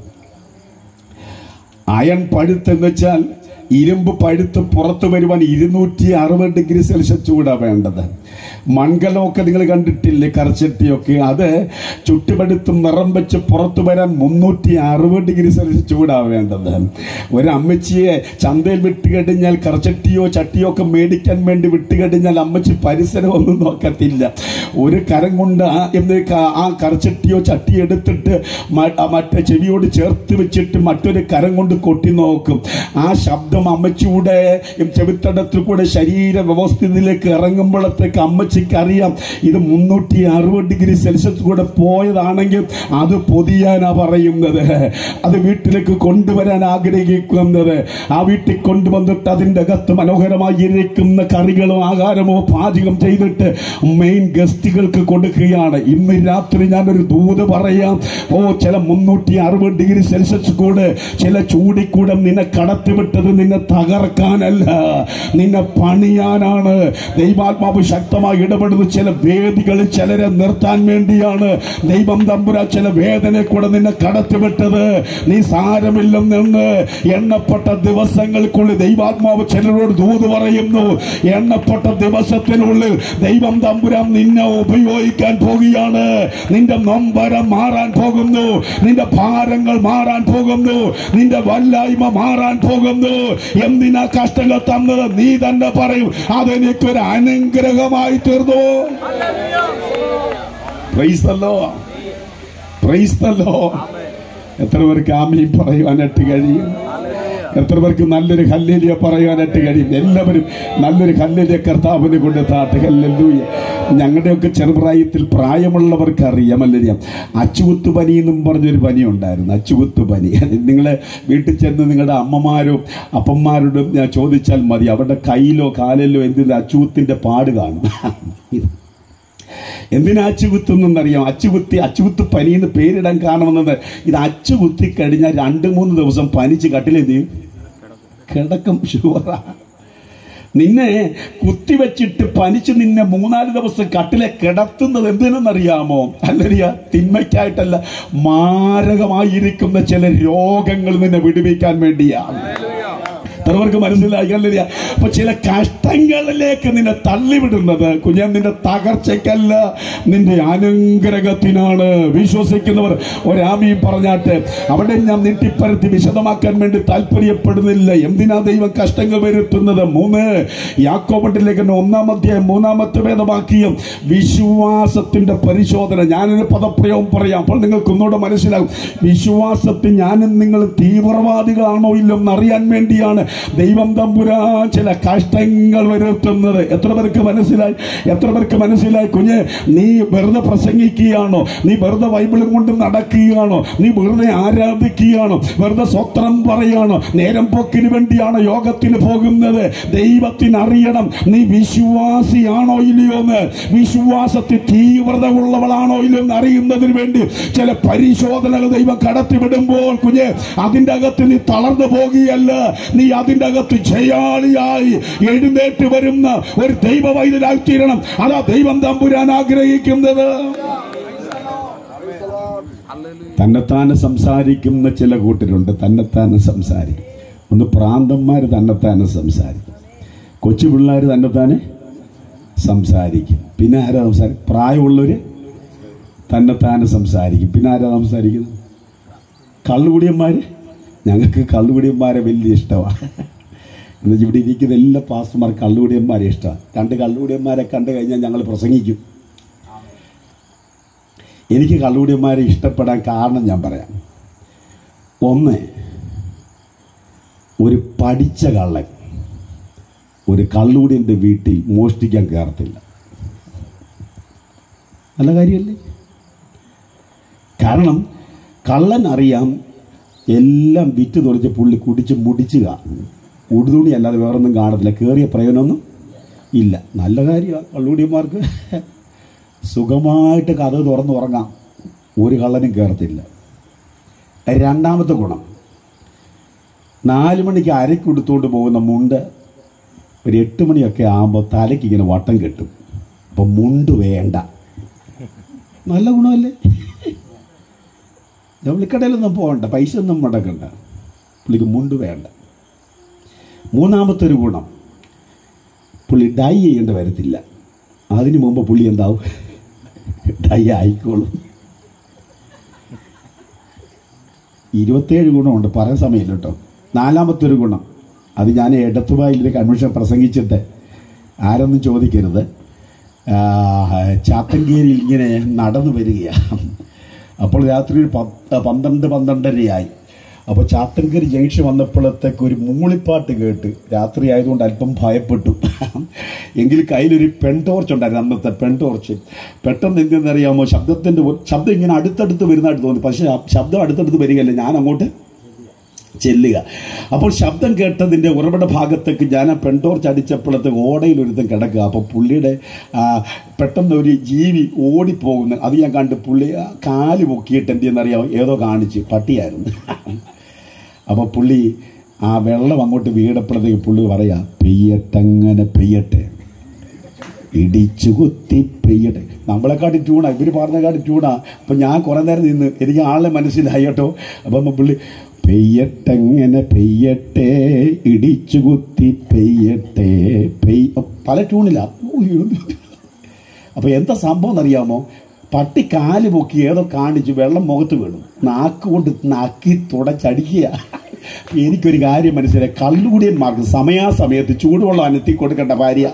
അയൺ പഴുത്തെന്ന് വെച്ചാൽ ഇരുമ്പ് പഴുത്ത് പുറത്തു വരുവാൻ ഇരുന്നൂറ്റി അറുപത് ഡിഗ്രി സെൽഷ്യസ് ചൂടാ വേണ്ടത് മൺകലമൊക്കെ നിങ്ങൾ കണ്ടിട്ടില്ലേ കറച്ചട്ടിയൊക്കെ അത് ചുട്ടുപടുത്ത് നിറം വെച്ച് പുറത്തു വരാൻ മുന്നൂറ്റി അറുപത് ഡിഗ്രി സെൽഷ്യസ് ചൂടാ വേണ്ടത് ഒരു അമ്മച്ചിയെ ചന്തയിൽ വിട്ടുകഴിഞ്ഞാൽ കറച്ചട്ടിയോ ചട്ടിയോ ഒക്കെ മേടിക്കാൻ വേണ്ടി വിട്ടുകഴിഞ്ഞാൽ അമ്മച്ചി പരിസരം ഒന്നും നോക്കത്തില്ല ഒരു കരം കൊണ്ട് ആ എന്ന് ക- ആ കറച്ചട്ടിയോ ചട്ടി എടുത്തിട്ട് മ- ആ മറ്റേ ചെവിയോട് ചേർത്ത് വെച്ചിട്ട് മറ്റൊരു കരം കൊണ്ട് കൊട്ടി നോക്കും ആ ശബ്ദം അമ്മച്ചിയുടെ ചെവിത്തടത്തിൽ കൂടെ ശരീര വ്യവസ്ഥിതിയിലേക്ക് ഇറങ്ങുമ്പോഴത്തേക്ക് അമ്മച്ചിക്ക് അറിയാം ഇത് മുന്നൂറ്റി അറുപത് ഡിഗ്രി സെൽഷ്യസ് കൂടെ പോയതാണെങ്കിൽ അത് പൊതിയാനാ പറയുന്നത് അത് വീട്ടിലേക്ക് കൊണ്ടുവരാൻ ആഗ്രഹിക്കുന്നത് ആ വീട്ടിൽ കൊണ്ടുവന്നിട്ട് അതിൻ്റെ അകത്ത് മനോഹരമായി ഇരിക്കുന്ന കറികളോ ആഹാരമോ പാചകം ചെയ്തിട്ട് മെയിൻ ഗസ്റ്റുകൾക്ക് കൊടുക്കുകയാണ് ഇന്ന് രാത്രി ഞാനൊരു ദൂത് പറയാം ഓ ചില മുന്നൂറ്റി അറുപത് ഡിഗ്രി സെൽഷ്യസ് കൂടെ ചില ചൂടിക്കൂടെ നിന്നെ കടത്തിവിട്ടത് നിന്നെ തകർക്കാനല്ല നിന്നെ പണിയാനാണ് ദൈവാത്മാവ് ശക്തമായി ഇടപെടുന്ന ചില വേദികളിൽ ചിലരെ നിർത്താൻ വേണ്ടിയാണ് ദൈവം തമ്പുര ചില വേദന കൂടെ നിന്നെ കടത്തിവിട്ടത് നീ സാരമില്ലെന്ന് എണ്ണപ്പെട്ട ദിവസങ്ങൾക്കുള്ളിൽ ദൈവാത്മാവ് ചിലരോട് ദൂത് പറയുന്നു എണ്ണപ്പെട്ട ദിവസത്തിനുള്ളിൽ ദൈവം തമ്പുരാൻ നിന്നെ ഉപയോഗിക്കാൻ പോകുകയാണ് നിന്റെ നൊമ്പരം മാറാൻ പോകുന്നു നിന്റെ ഭാരങ്ങൾ മാറാൻ പോകുന്നു നിന്റെ വല്ലായ്മ മാറാൻ പോകുന്നു എന്തിനാ കഷ്ടങ്ങൾ തന്നത് നീ തന്നെ പറയും അതെനിക്കൊരു അനുഗ്രഹമായി തീർന്നു Praise the Lord. Praise the Lord. എത്ര പേർക്ക് ആമീൻ പറയുവാനായിട്ട് കഴിയും എത്ര പേർക്ക് നല്ലൊരു ഹല്ലേലിയ പറയാനായിട്ട് കഴിയും എല്ലാവരും നല്ലൊരു ഹല്ലേലിയ കർത്താവിന് കൊണ്ട് താട്ട് ഹല്ലേലൂയ ഞങ്ങളുടെയൊക്കെ ചെറുപ്രായത്തിൽ പ്രായമുള്ളവർക്ക് അറിയാമല്ലേ അച്ചുകുത്തു പനി എന്നും പറഞ്ഞൊരു പനി ഉണ്ടായിരുന്നു അച്ചുകുത്തു പനി നിങ്ങൾ വീട്ടിൽ ചെന്ന് നിങ്ങളുടെ അമ്മമാരും അപ്പന്മാരോടും ഞാൻ ചോദിച്ചാൽ മതി അവരുടെ കയ്യിലോ കാലിലോ എന്തിനും അച്ചുകുത്തിന്റെ പാട് കാണും എന്തിനാ അച്ചുകുത്തുന്നറിയാം അച്ചുകുത്തി അച്ചുകുത്ത് പനി എന്ന് പേരിടാൻ കാരണമെന്നത് ഇത് അച്ചുകുത്തി കഴിഞ്ഞാൽ രണ്ട് മൂന്ന് ദിവസം പനിച്ച് കട്ടിലെന്ത് ചെയ്യും കിടക്കും ഷുവറാ നിന്നെ കുത്തിവെച്ചിട്ട് പനിച്ച് നിന്നെ മൂന്നാല് ദിവസം കട്ടിലെ കിടത്തുന്നത് എന്തിനെന്നറിയാമോ അല്ലറിയ തിന്മയ്ക്കായിട്ടല്ല മാരകമായിരിക്കുന്ന ചില രോഗങ്ങൾ നിന്നെ വിടുവിക്കാൻ വേണ്ടിയാണ് ചിലവർക്ക് മനസ്സിലായി അല്ലറിയ അപ്പൊ ചില കഷ്ടങ്ങളിലേക്ക് നിന്നെ തള്ളിവിടുന്നത് കുഞ്ഞാൻ നിന്റെ തകർച്ചയ്ക്കല്ല നിന്റെ അനുഗ്രഹത്തിനാണ് വിശ്വസിക്കുന്നവർ ഒരാമിയും പറഞ്ഞാട്ട് അവിടെ ഞാൻ നീട്ടിപ്പരത്തി വിശദമാക്കാൻ വേണ്ടി താല്പര്യപ്പെടുന്നില്ല എന്തിനാ ദൈവം കഷ്ടങ്ങൾ വരുത്തുന്നത് മൂന്ന് യാക്കോബന്റെ ലേഖനം ഒന്നാം അധ്യായം മൂന്നാമത്തെ വേദവാക്യം വിശ്വാസത്തിന്റെ പരിശോധന ഞാനൊരു പദപ്രയോഗം പറയാം അപ്പോൾ നിങ്ങൾക്ക് ഒന്നുകൂടെ മനസ്സിലാകും വിശ്വാസത്തിൽ ഞാനും നിങ്ങൾ തീവ്രവാദികളാണോ ഇല്ലെന്ന് അറിയാൻ വേണ്ടിയാണ് ദൈവം തമ്പുരാൻ ചില കഷ്ടങ്ങൾ വരുത്തുന്നത് എത്ര പേർക്ക് മനസ്സിലായി എത്ര പേർക്ക് മനസ്സിലായി കുഞ്ഞ് നീ വെറുതെ പ്രസംഗിക്കുകയാണോ നീ വെറുതെ ബൈബിളും കൊണ്ട് നടക്കുകയാണോ നീ വെറുതെ ആരാധിക്കുകയാണോ വെറുതെ സ്വത്രം പറയുകയാണോ നേരം പോക്കിന് വേണ്ടിയാണോ യോഗത്തിന് പോകുന്നത് ദൈവത്തിന് അറിയണം നീ വിശ്വാസിയാണോ ഇല്ലയോ എന്ന് വിശ്വാസത്തിൽ തീവ്രത ഉള്ളവളാണോ ഇല്ലയോ എന്ന് അറിയുന്നതിന് വേണ്ടി ചില പരിശോധനകൾ ദൈവം കടത്തിവിടുമ്പോൾ കുഞ്ഞ് അതിൻ്റെ അകത്ത് നീ തളർന്നു പോകുകയല്ല നീ അതിൻ്റെ അകത്ത് ജയാളിയായി എഴുന്നേറ്റ് വരുന്ന ഒരു ദൈവ വൈദ്യരായി തീരണം അതാ ദൈവം തമ്പുരാൻ ആഗ്രഹിക്കുന്നത് തന്നെത്താനെ സംസാരിക്കുന്ന ചില കൂട്ടരുണ്ട് തന്നെത്താനെ സംസാരിക്കും ഒന്ന് പ്രാന്തന്മാർ തന്നെത്താനെ സംസാരിക്കും കൊച്ചു പിള്ളേർ തന്നെത്താനെ സംസാരിക്കും പിന്നെ ആരാ സംസാരിക്കും പ്രായമുള്ളവർ തന്നെത്താനെ സംസാരിക്കും പിന്നെ ആരാ സംസാരിക്കുന്നത് കള്ളുകുടിയന്മാർ ഞങ്ങൾക്ക് കള്ളുകുടിയന്മാരെ വലിയ ഇഷ്ടമാണ് എന്നുവെച്ചാൽ ഇവിടെ ഇരിക്കുന്ന എല്ലാ പാസ്റ്റർമാർ കള്ളുകുടിയന്മാരെ ഇഷ്ടമാണ് രണ്ട് കള്ളുകുടിയന്മാരെ കണ്ടു കഴിഞ്ഞാൽ ഞങ്ങൾ പ്രസംഗിക്കും എനിക്ക് കള്ളുകുടിയന്മാരെ ഇഷ്ടപ്പെടാൻ കാരണം ഞാൻ പറയാം ഒന്ന് ഒരു പഠിച്ച കള്ളൻ ഒരു കള്ളുകുടിയൻ്റെ വീട്ടിൽ മോഷ്ടിക്കാൻ കയറത്തില്ല നല്ല കാര്യമല്ലേ കാരണം കള്ളൻ അറിയാം എല്ലാം വിറ്റ് തുളിച്ച് പുള്ളി കുടിച്ച് മുടിച്ച് കാണും ഉടുതുണി അല്ലാതെ വേറൊന്നും കാണത്തില്ല കയറിയ പ്രയോജനമൊന്നും ഇല്ല നല്ല കാര്യമാണ് കള്ളുകുടിയന്മാർക്ക് സുഖമായിട്ട് കഥ തുറന്ന് ഉറങ്ങാം ഒരു കള്ളനും കയറത്തില്ല രണ്ടാമത്തെ ഗുണം നാല് മണിക്ക് അരക്കെടുത്തുകൊണ്ട് പോകുന്ന മുണ്ട് ഒരു എട്ട് മണിയൊക്കെ ആകുമ്പോൾ തലയ്ക്ക് ഇങ്ങനെ വട്ടം കെട്ടും അപ്പം മുണ്ട് വേണ്ട നല്ല ഗുണമല്ലേ ജൗളിക്കടയിലൊന്നും പോകണ്ട പൈസ ഒന്നും മുടക്കണ്ട പുള്ളിക്ക് മുണ്ട് വേണ്ട മൂന്നാമത്തെ ഒരു ഗുണം പുള്ളി ഡൈ ചെയ്യേണ്ട വരത്തില്ല അതിന് മുമ്പ് പുള്ളി എന്താവും ഡൈ ആയിക്കോളും ഇരുപത്തേഴ് ഗുണമുണ്ട് പറയാൻ സമയമില്ല കേട്ടോ നാലാമത്തെ ഒരു ഗുണം അത് ഞാൻ എടത്തുവായിൽ കൺവെൻഷൻ പ്രസംഗിച്ചിട്ട് ആരൊന്നും ചോദിക്കരുത് ആ, ചാത്തങ്കേരിയിൽ ഇങ്ങനെ നടന്നു വരികയാണ് അപ്പോൾ രാത്രി ഒരു പത്ത് പന്ത്രണ്ട് പന്ത്രണ്ടരയായി അപ്പോൾ ചാത്തങ്കേരി ജംഗ്ഷൻ വന്നപ്പോഴത്തേക്ക് ഒരു മൂളിപ്പാട്ട് കേട്ട് രാത്രി ആയതുകൊണ്ട് അല്പം ഭയപ്പെട്ടു എങ്കിൽ കയ്യിലൊരു പെൺ ടോർച്ച് ഉണ്ടായിരുന്നു അന്നത്തെ പെൺ ടോർച്ച് പെട്ടെന്ന് എന്തെന്നറിയാമോ ശബ്ദത്തിൻ്റെ ഒരു- ശബ്ദം ഇങ്ങനെ അടുത്തടുത്ത് വരുന്നതായിട്ട് തോന്നി പക്ഷേ ആ ശബ്ദം അടുത്തടുത്ത് വരികയല്ല ഞാൻ അങ്ങോട്ട് ചെല്ലുക അപ്പോൾ ശബ്ദം കേട്ടതിൻ്റെ ഉറവിട ഭാഗത്തേക്ക് ഞാൻ ആ പെൺടോർച്ച് അടിച്ചപ്പോഴത്തേക്ക് ഓടയിൽ ഒരുത്തം കിടക്കുക അപ്പോൾ പുള്ളിയുടെ ആ, പെട്ടെന്ന് ഒരു ജീവി ഓടിപ്പോകുന്നു അത് ഞാൻ കണ്ട് പുള്ളി ആ കാല് പൊക്കിയിട്ട് എന്തെന്നറിയാമോ ഏതോ കാണിച്ച് പട്ടിയായിരുന്നു അപ്പോൾ പുള്ളി ആ വെള്ളം അങ്ങോട്ട് വീടപ്പോഴത്തേക്ക് പുള്ളി പറയാ പെയ്യട്ടങ്ങനെ പെയ്യട്ടെ ഇടിച്ചു കുത്തി പെയ്യട്ടെ നമ്മളെക്കാട്ടി ട്യൂണാ ഇവർ പറഞ്ഞെക്കാട്ടി ട്യൂണാ അപ്പം ഞാൻ കുറേ നേരം നിന്ന് എനിക്ക് ആളെ മനസ്സിലായി കേട്ടോ അപ്പം പുള്ളി പെയ്യട്ടെങ്ങനെ പെയ്യട്ടെ ഇടിച്ചു കുത്തി പെയ്യട്ടെ പെയ് പല ട്യൂണിലാ അപ്പോൾ എന്താ സംഭവം എന്നറിയാമോ പട്ടി കാല് പൊക്കി ഏതോ കാണിച്ച് വെള്ളം മുഖത്ത് വീണു നാക്ക് കൊണ്ട് നക്കി തുടച്ചടിക്കുക എനിക്കൊരു കാര്യം മനസ്സിലായി കള്ളുകൂടിയന്മാർക്ക് സമയാസമയത്ത് ചൂടുവെള്ളം അനത്തി കൊടുക്കേണ്ട ഭാര്യ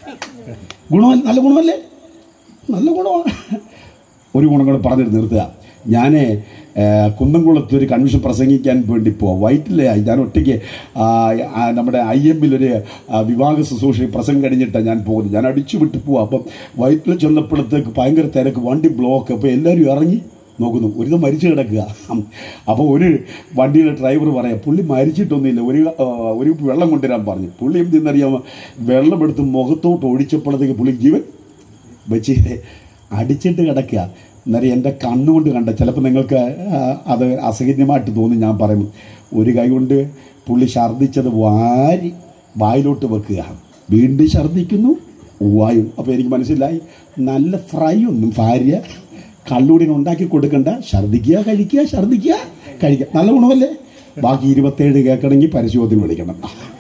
ഗുണം നല്ല ഗുണമല്ലേ നല്ല ഗുണമാണ് ഒരു ഗുണം കൂടെ പറഞ്ഞിട്ട് നിർത്തുക ഞാൻ കുന്നംകുളത്ത് ഒരു കൺവെൻഷൻ പ്രസംഗിക്കാൻ വേണ്ടി പോവാം വൈറ്റിലെ ഞാൻ ഒറ്റയ്ക്ക് ആ, ആ, നമ്മുടെ ഐ എമ്മിലൊരു വിവാഹ ശുശ്രൂഷ പ്രസംഗം കഴിഞ്ഞിട്ടാണ് ഞാൻ പോകുന്നത് ഞാൻ അടിച്ചു വിട്ട് പോവാം അപ്പം വൈറ്റിൽ ചെന്നപ്പോഴത്തേക്ക് ഭയങ്കര തിരക്ക് വണ്ടി ബ്ലോക്ക് അപ്പോൾ എല്ലാവരും ഇറങ്ങി നോക്കുന്നു ഒരു മരിച്ചു കിടക്കുക അപ്പോൾ ഒരു വണ്ടിയുടെ ഡ്രൈവർ പറയാം പുള്ളി മരിച്ചിട്ടൊന്നുമില്ല ഒരു ആ, ഒരു വെള്ളം കൊണ്ടുവരാൻ പറഞ്ഞു പുള്ളി എന്തെന്നറിയാമോ വെള്ളം എടുത്ത് മുഖത്തോട്ട് ഒഴിച്ചപ്പോഴത്തേക്ക് പുള്ളി ജീവൻ വെച്ച് അടിച്ചിട്ട് കിടക്കുക എന്നാലും എൻ്റെ കണ്ണുകൊണ്ട് കണ്ട ചിലപ്പോൾ നിങ്ങൾക്ക് ആ, അത് അസഹനീയമായിട്ട് തോന്നി ഞാൻ പറയും ഒരു കൈ കൊണ്ട് പുള്ളി ഛർദ്ദിച്ചത് വാരി വായിലോട്ട് വെക്കുക വീണ്ടും ഛർദ്ദിക്കുന്നു വായു അപ്പോൾ എനിക്ക് മനസ്സിലായി നല്ല ഫ്രൈ ഒന്നും ഭാര്യ കള്ളൂടിന് ഉണ്ടാക്കി കൊടുക്കണ്ട ഛർദ്ദിക്കുക കഴിക്കുക ഛർദ്ദിക്കുക കഴിക്കുക നല്ല ഗുണമല്ലേ ബാക്കി ഇരുപത്തേഴ് കേൾക്കണമെങ്കിൽ പരിശോധന വിളിക്കണം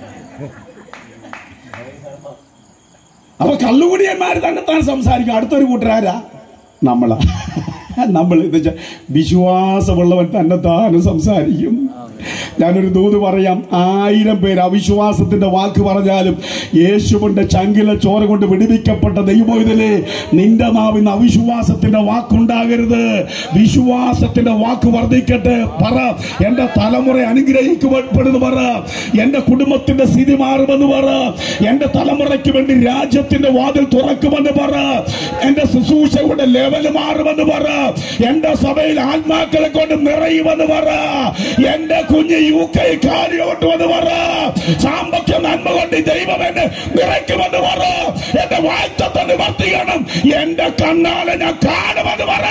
അപ്പൊ കള്ളുകുടിയന്മാർ തന്നെത്താൻ സംസാരിക്കും അടുത്തൊരു കൂട്ടരാരാ നമ്മളാ നമ്മൾ എന്ന് വെച്ചാൽ വിശ്വാസമുള്ളവൻ തന്നെത്താനും സംസാരിക്കും ഞാനൊരു ദൂത് പറയാം ആയിരം പേര് അവിശ്വാസത്തിന്റെ വാക്ക് പറഞ്ഞാലും യേശുവിന്റെ ചങ്കിലെ ചോര കൊണ്ട് വിടുവിക്കപ്പെട്ട ദൈവത്തിലെ നിന്റെ നാവിന്ന് അവിശ്വാസത്തിന്റെ വാക്കുണ്ടാകരുത് വിശ്വാസത്തിന്റെ വാക്ക് വർദ്ധിക്കട്ടെ പറ എന്റെ തലമുറ അനുഗ്രഹിക്കപ്പെടുന്നു പറ എന്റെ കുടുംബത്തിന്റെ സ്ഥിതി മാറുമെന്ന് പറ എന്റെ തലമുറയ്ക്ക് വേണ്ടി രാജ്യത്തിന്റെ വാതിൽ തുറക്കുമെന്ന് പറ എന്റെ ശുശ്രൂഷയുടെ ലെവല് മാറുമെന്ന് പറ എന്റെ സഭയിൽ ആത്മാക്കളെ കൊണ്ട് നിറയുമെന്ന് പറ എന്റെ കുഞ്ഞ് യു കെ കാര്യമെന്ന് പറ സാമ്പത്തിക നന്മ കൊണ്ട് ഈ ദൈവം എന്നെ നിറയ്ക്കുമെന്ന് പറ എന്റെ വാഴ്ത്തത്തിന് വർത്തിക്കണം എന്റെ കണ്ണാലെ ഞാൻ കാണുമെന്ന് പറ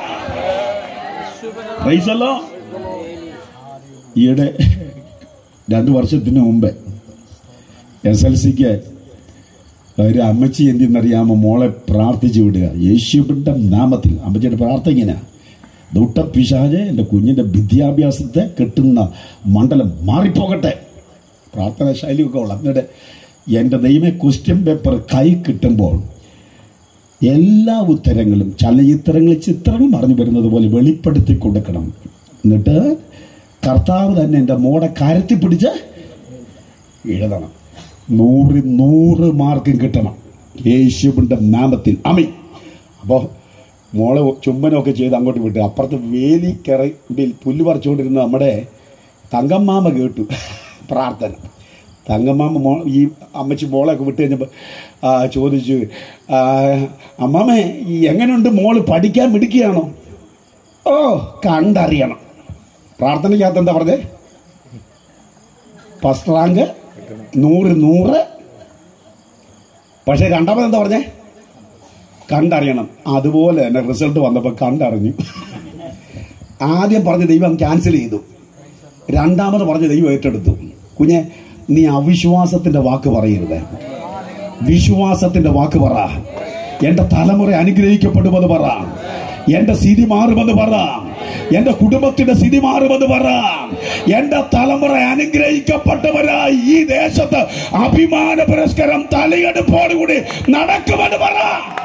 Praise the Lord. ഈയിടെ രണ്ടു വർഷത്തിന് മുമ്പ് എസ് എൽ സിക്ക് ഒരു അമ്മച്ചി എന്തെന്നറിയാമോ മോളെ പ്രാർത്ഥിച്ചു വിടുക യേശുവിൻ്റെ നാമത്തിൽ അമ്മച്ചിയുടെ പ്രാർത്ഥന ഇങ്ങനെ ദുട്ടപ്പിശാജ് എൻ്റെ കുഞ്ഞിൻ്റെ വിദ്യാഭ്യാസത്തെ കെട്ടുന്ന മണ്ഡലം മാറിപ്പോകട്ടെ പ്രാർത്ഥന ശൈലിയൊക്കെ ഉള്ള എന്നിട്ട് എൻ്റെ ദൈവമേ ക്വസ്റ്റ്യൻ പേപ്പർ കൈ കിട്ടുമ്പോൾ എല്ലാ ഉത്തരങ്ങളും ചലച്ചിത്രങ്ങൾ ചിത്രങ്ങൾ പറഞ്ഞു വരുന്നത് പോലെ വെളിപ്പെടുത്തി കൊടുക്കണം എന്നിട്ട് കർത്താവ് തന്നെ എൻ്റെ മോടെ കരത്തി പിടിച്ച് എഴുതണം നൂറ് നൂറ് മാർക്കും കിട്ടണം യേശുവിൻ്റെ നാമത്തിൽ അമി അപ്പോൾ മോളെ ചുമ്മനൊക്കെ ചെയ്ത് അങ്ങോട്ട് വിട്ടു അപ്പുറത്ത് വേലി കയറി പുല്ല് പറിച്ചുകൊണ്ടിരുന്ന നമ്മുടെ തങ്കമ്മാമ കേട്ടു പ്രാർത്ഥന തങ്കമ്മാമ മോ ഈ അമ്മച്ചി മോളെയൊക്കെ വിട്ട് കഴിഞ്ഞപ്പോൾ ആ, ചോദിച്ചു ആ, അമ്മാമ്മേ ഈ എങ്ങനെയുണ്ട് മോള് പഠിക്കാൻ മിടുക്കിയാണോ ഓ കണ്ടറിയണം പ്രാർത്ഥനയ്ക്കകത്ത് എന്താ പറഞ്ഞേ ഫസ്റ്റ് റാങ്ക് നൂറ് നൂറ് പക്ഷെ രണ്ടാമത് എന്താ പറഞ്ഞേ കണ്ടറിയണം അതുപോലെ തന്നെ റിസൾട്ട് വന്നപ്പോൾ കണ്ടറിഞ്ഞു ആദ്യം പറഞ്ഞ ദൈവം ക്യാൻസൽ ചെയ്തു രണ്ടാമത് പറഞ്ഞ ദൈവം ഏറ്റെടുത്തു കുഞ്ഞെ നീ അവിശ്വാസത്തിന്റെ വാക്ക് പറയരുത് വിശ്വാസത്തിന്റെ വാക്ക് പറ എന്റെ തലമുറ അനുഗ്രഹിക്കപ്പെടുമെന്ന് പറ എന്റെ സ്ഥിതി മാറുമെന്ന് പറ എന്റെ കുടുംബത്തിന്റെ സ്ഥിതി മാറുമെന്ന് പറ എന്റെ തലമുറ അനുഗ്രഹിക്കപ്പെട്ടവരായി ഈ ദേശത്ത് അഭിമാന പുരസ്കാരം തലയെടുപ്പോടുകൂടി നടക്കുമെന്ന് പറ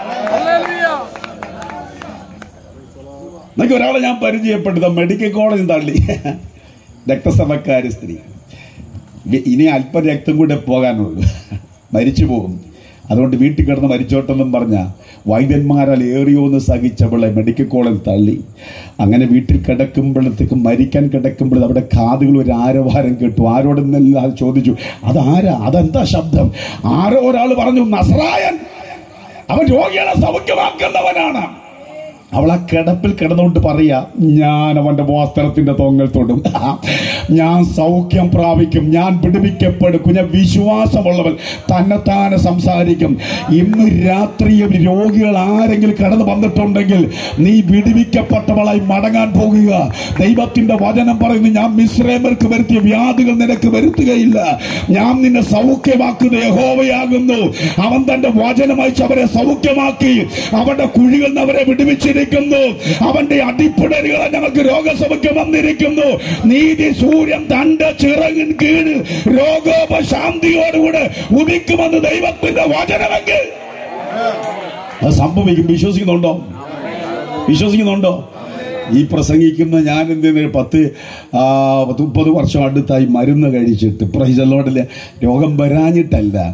എന്നൊക്കെ ഒരാളെ ഞാൻ പരിചയപ്പെടുത്ത മെഡിക്കൽ കോളേജിൽ തള്ളി രക്തസമക്കാരി സ്ത്രീ ഇ- ഇനി അല്പം രക്തം കൂടെ പോകാനുള്ളൂ മരിച്ചു പോകും അതുകൊണ്ട് വീട്ടിൽ കിടന്ന് മരിച്ചോട്ടെന്നും പറഞ്ഞ വൈദ്യന്മാരാൽ ഏറിയോന്ന് സഹിച്ചവളെ മെഡിക്കൽ കോളേജ് തള്ളി അങ്ങനെ വീട്ടിൽ കിടക്കുമ്പോഴത്തേക്ക് മരിക്കാൻ കിടക്കുമ്പോൾ അവിടെ കാതുകൾ ഒരു ആരവാരം കേട്ടു ആരോടെന്നെല്ലാം ചോദിച്ചു അതാരാ അതെന്താ ശബ്ദം ആരോ ഒരാൾ പറഞ്ഞു നസ്രായൻ അവൻ രോഗികളെ സൗഖ്യമാക്കുന്നവനാണ് അവൾ ആ കിടപ്പിൽ കിടന്നുകൊണ്ട് പറയാ ഞാൻ അവന്റെ വസ്ത്രത്തിന്റെ തൊങ്ങൽ തൊടും ഞാൻ സൗഖ്യം പ്രാപിക്കും ഞാൻ പിടിപ്പിക്കപ്പെടും കുഞ്ഞ വിശ്വാസമുള്ളവൻ തന്നെത്താനെ സംസാരിക്കും ഇന്ന് രാത്രിയും രോഗികൾ ആരെങ്കിലും കടന്നു വന്നിട്ടുണ്ടെങ്കിൽ നീ വിടുവിക്കപ്പെട്ടവളായി മടങ്ങാൻ പോകുക ദൈവത്തിന്റെ വചനം പറയുന്നു ഞാൻ മിശ്രമർക്ക് വരുത്തിയ വ്യാധികൾ നിനക്ക് വരുത്തുകയില്ല ഞാൻ നിന്നെ സൗഖ്യമാക്കുന്ന യഹോവയാകുന്നു അവൻ തന്റെ വചനം അയച്ച് അവരെ സൗഖ്യമാക്കി അവന്റെ കുഴികളിൽ നിന്ന് അവരെ വിടുവിച്ചിരിക്കുന്നു അവന്റെ അടിപ്പിടലുകളെ ഞങ്ങൾക്ക് രോഗസൗഖ്യം വന്നിരിക്കുന്നു നീതി സൂര്യൻ തന്റെ ചിറകിൻ കീഴിൽ രോഗോപശാന്തിയോടുകൂടെ ഉദിക്കുമെന്ന് ദൈവത്തിന്റെ വചനമെങ്കിൽ അത് സംഭവിക്കും വിശ്വസിക്കുന്നുണ്ടോ വിശ്വസിക്കുന്നുണ്ടോ ഈ പ്രസംഗിക്കുന്ന ഞാൻ എന്തിനു പത്ത് ആ, മുപ്പത് വർഷം അടുത്തായി മരുന്ന് കഴിച്ചിട്ട് പ്രൈസലോടില് രോഗം വരാഞ്ഞിട്ടല്ല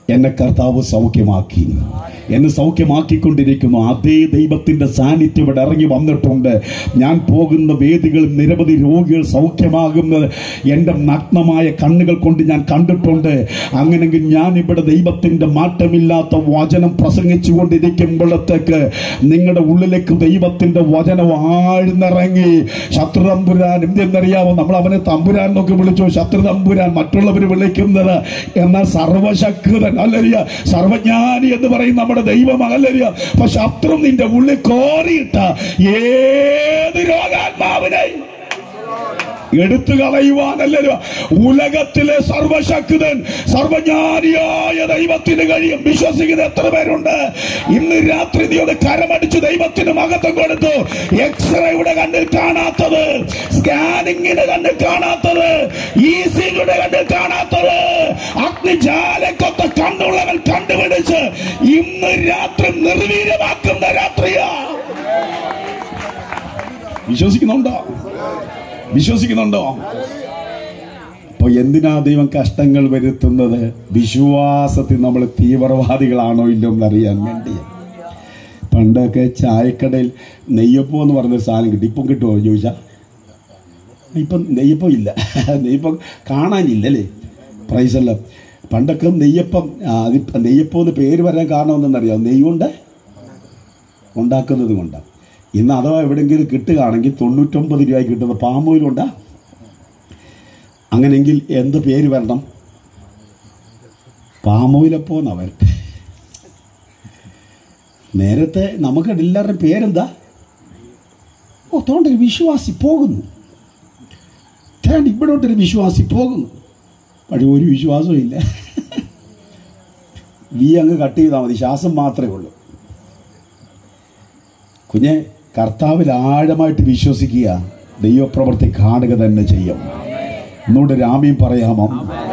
എന്നെ കർത്താവ് സൗഖ്യമാക്കി എന്നെ സൗഖ്യമാക്കിക്കൊണ്ടിരിക്കുന്നു അതേ ദൈവത്തിന്റെ സാന്നിധ്യം ഇവിടെ ഇറങ്ങി വന്നിട്ടുണ്ട് ഞാൻ പോകുന്ന വേദികളിൽ നിരവധി രോഗികൾ സൗഖ്യമാകുന്നത് എൻ്റെ നഗ്നമായ കണ്ണുകൾ കൊണ്ട് ഞാൻ കണ്ടിട്ടുണ്ട് അങ്ങനെങ്കിൽ ഞാൻ ഇവിടെ ദൈവത്തിന്റെ മാറ്റമില്ലാത്ത വചനം പ്രസംഗിച്ചു കൊണ്ടിരിക്കുമ്പോഴത്തേക്ക് നിങ്ങളുടെ ഉള്ളിലേക്ക് ദൈവത്തിന്റെ വചനം ആഴ്ന്നിറങ്ങി ശത്രു തമ്പുരാൻ എന്തെന്നറിയാമോ നമ്മൾ അവനെ തമ്പുരാൻ എന്നൊക്കെ വിളിച്ചു ശത്രു തമ്പുരാൻ മറ്റുള്ളവർ വിളിക്കുന്നത് എന്നാൽ സർവശക്തൻ അല്ലരിയ സർവജ്ഞാനി എന്ന് പറയും നമ്മുടെ ദൈവം അല്ലരിയ അപ്പൊ ശത്രു നിന്റെ ഉള്ളിൽ കോറിയിട്ട ഏത് രോഗാത്മാവിനെയും എടുത്തു കളയുവാനല്ലോ ഉലകത്തിലെ സർവശക്തൻ സർവജ്ഞാനിയായ ദൈവത്തിന് കഴിയും വിശ്വസിക്കുന്ന എത്ര പേരുണ്ട് ഇന്ന് രാത്രി നീ ഒന്ന് കരമടിച്ച് ദൈവത്തിന് മഹത്വം കൊടുത്തു എക്സ്റേയുടെ കണ്ണിൽ കാണാത്തത് സ്കാനിങ്ങിന്റെ കണ്ണിൽ കാണാത്തത് ഇ സിയുടെ കണ്ണിൽ കാണാത്തത് അഗ്നിജാലക്കൊത്ത കണ്ണുള്ളവൻ കണ്ടുപിടിച്ച് ഇന്ന് രാത്രി നിർവീര്യമാക്കുന്ന രാത്രിയാ വിശ്വസിക്കുന്നുണ്ടോ വിശ്വസിക്കുന്നുണ്ടോ അപ്പൊ എന്തിനാ ദൈവം കഷ്ടങ്ങൾ വരുത്തുന്നത് വിശ്വാസത്തിൽ നമ്മൾ തീവ്രവാദികളാണോ ഇല്ലോ എന്നറിയാൻ വേണ്ടി പണ്ടൊക്കെ ചായക്കടയിൽ നെയ്യപ്പം എന്ന് പറഞ്ഞൊരു സാധനം കിട്ടി ഇപ്പം കിട്ടുമോ ചോദിച്ചാ ഇപ്പം നെയ്യപ്പം ഇല്ല നെയ്യപ്പം കാണാനില്ലല്ലേ പ്രൈസല്ല പണ്ടൊക്കെ നെയ്യപ്പം ആ, അതിപ്പ നെയ്യപ്പം എന്ന് പേര് വരാൻ കാരണം എന്തെന്നറിയാം നെയ്യുണ്ട് ഉണ്ടാക്കുന്നത് കൊണ്ടാണ് ഇന്ന് അഥവാ എവിടെയെങ്കിലും കിട്ടുകയാണെങ്കിൽ തൊണ്ണൂറ്റൊമ്പത് രൂപയ്ക്ക് കിട്ടുന്ന പാമോയിലുണ്ടാ അങ്ങനെങ്കിൽ എന്ത് പേര് വരണം പാമോയിലപ്പോ എന്നാ വരട്ടെ നേരത്തെ നമുക്ക് എല്ലാവരുടെയും പേരെന്താ ഓ തോണ്ടൊരു വിശ്വാസി പോകുന്നു തേണ്ട ഇവിടോട്ടൊരു വിശ്വാസി പോകുന്നു പക്ഷെ ഒരു വിശ്വാസവും ഇല്ല വി അങ്ങ് കട്ട് ചെയ്താൽ മതി ശ്വാസം മാത്രമേ ഉള്ളൂ കുഞ്ഞെ കർത്താവിൽ ആഴമായിട്ട് വിശ്വസിക്കുക ദൈവപ്രവൃത്തി കാണുക തന്നെ ചെയ്യും ഒന്നുകൂടെ രാമ്യം പറയാമോ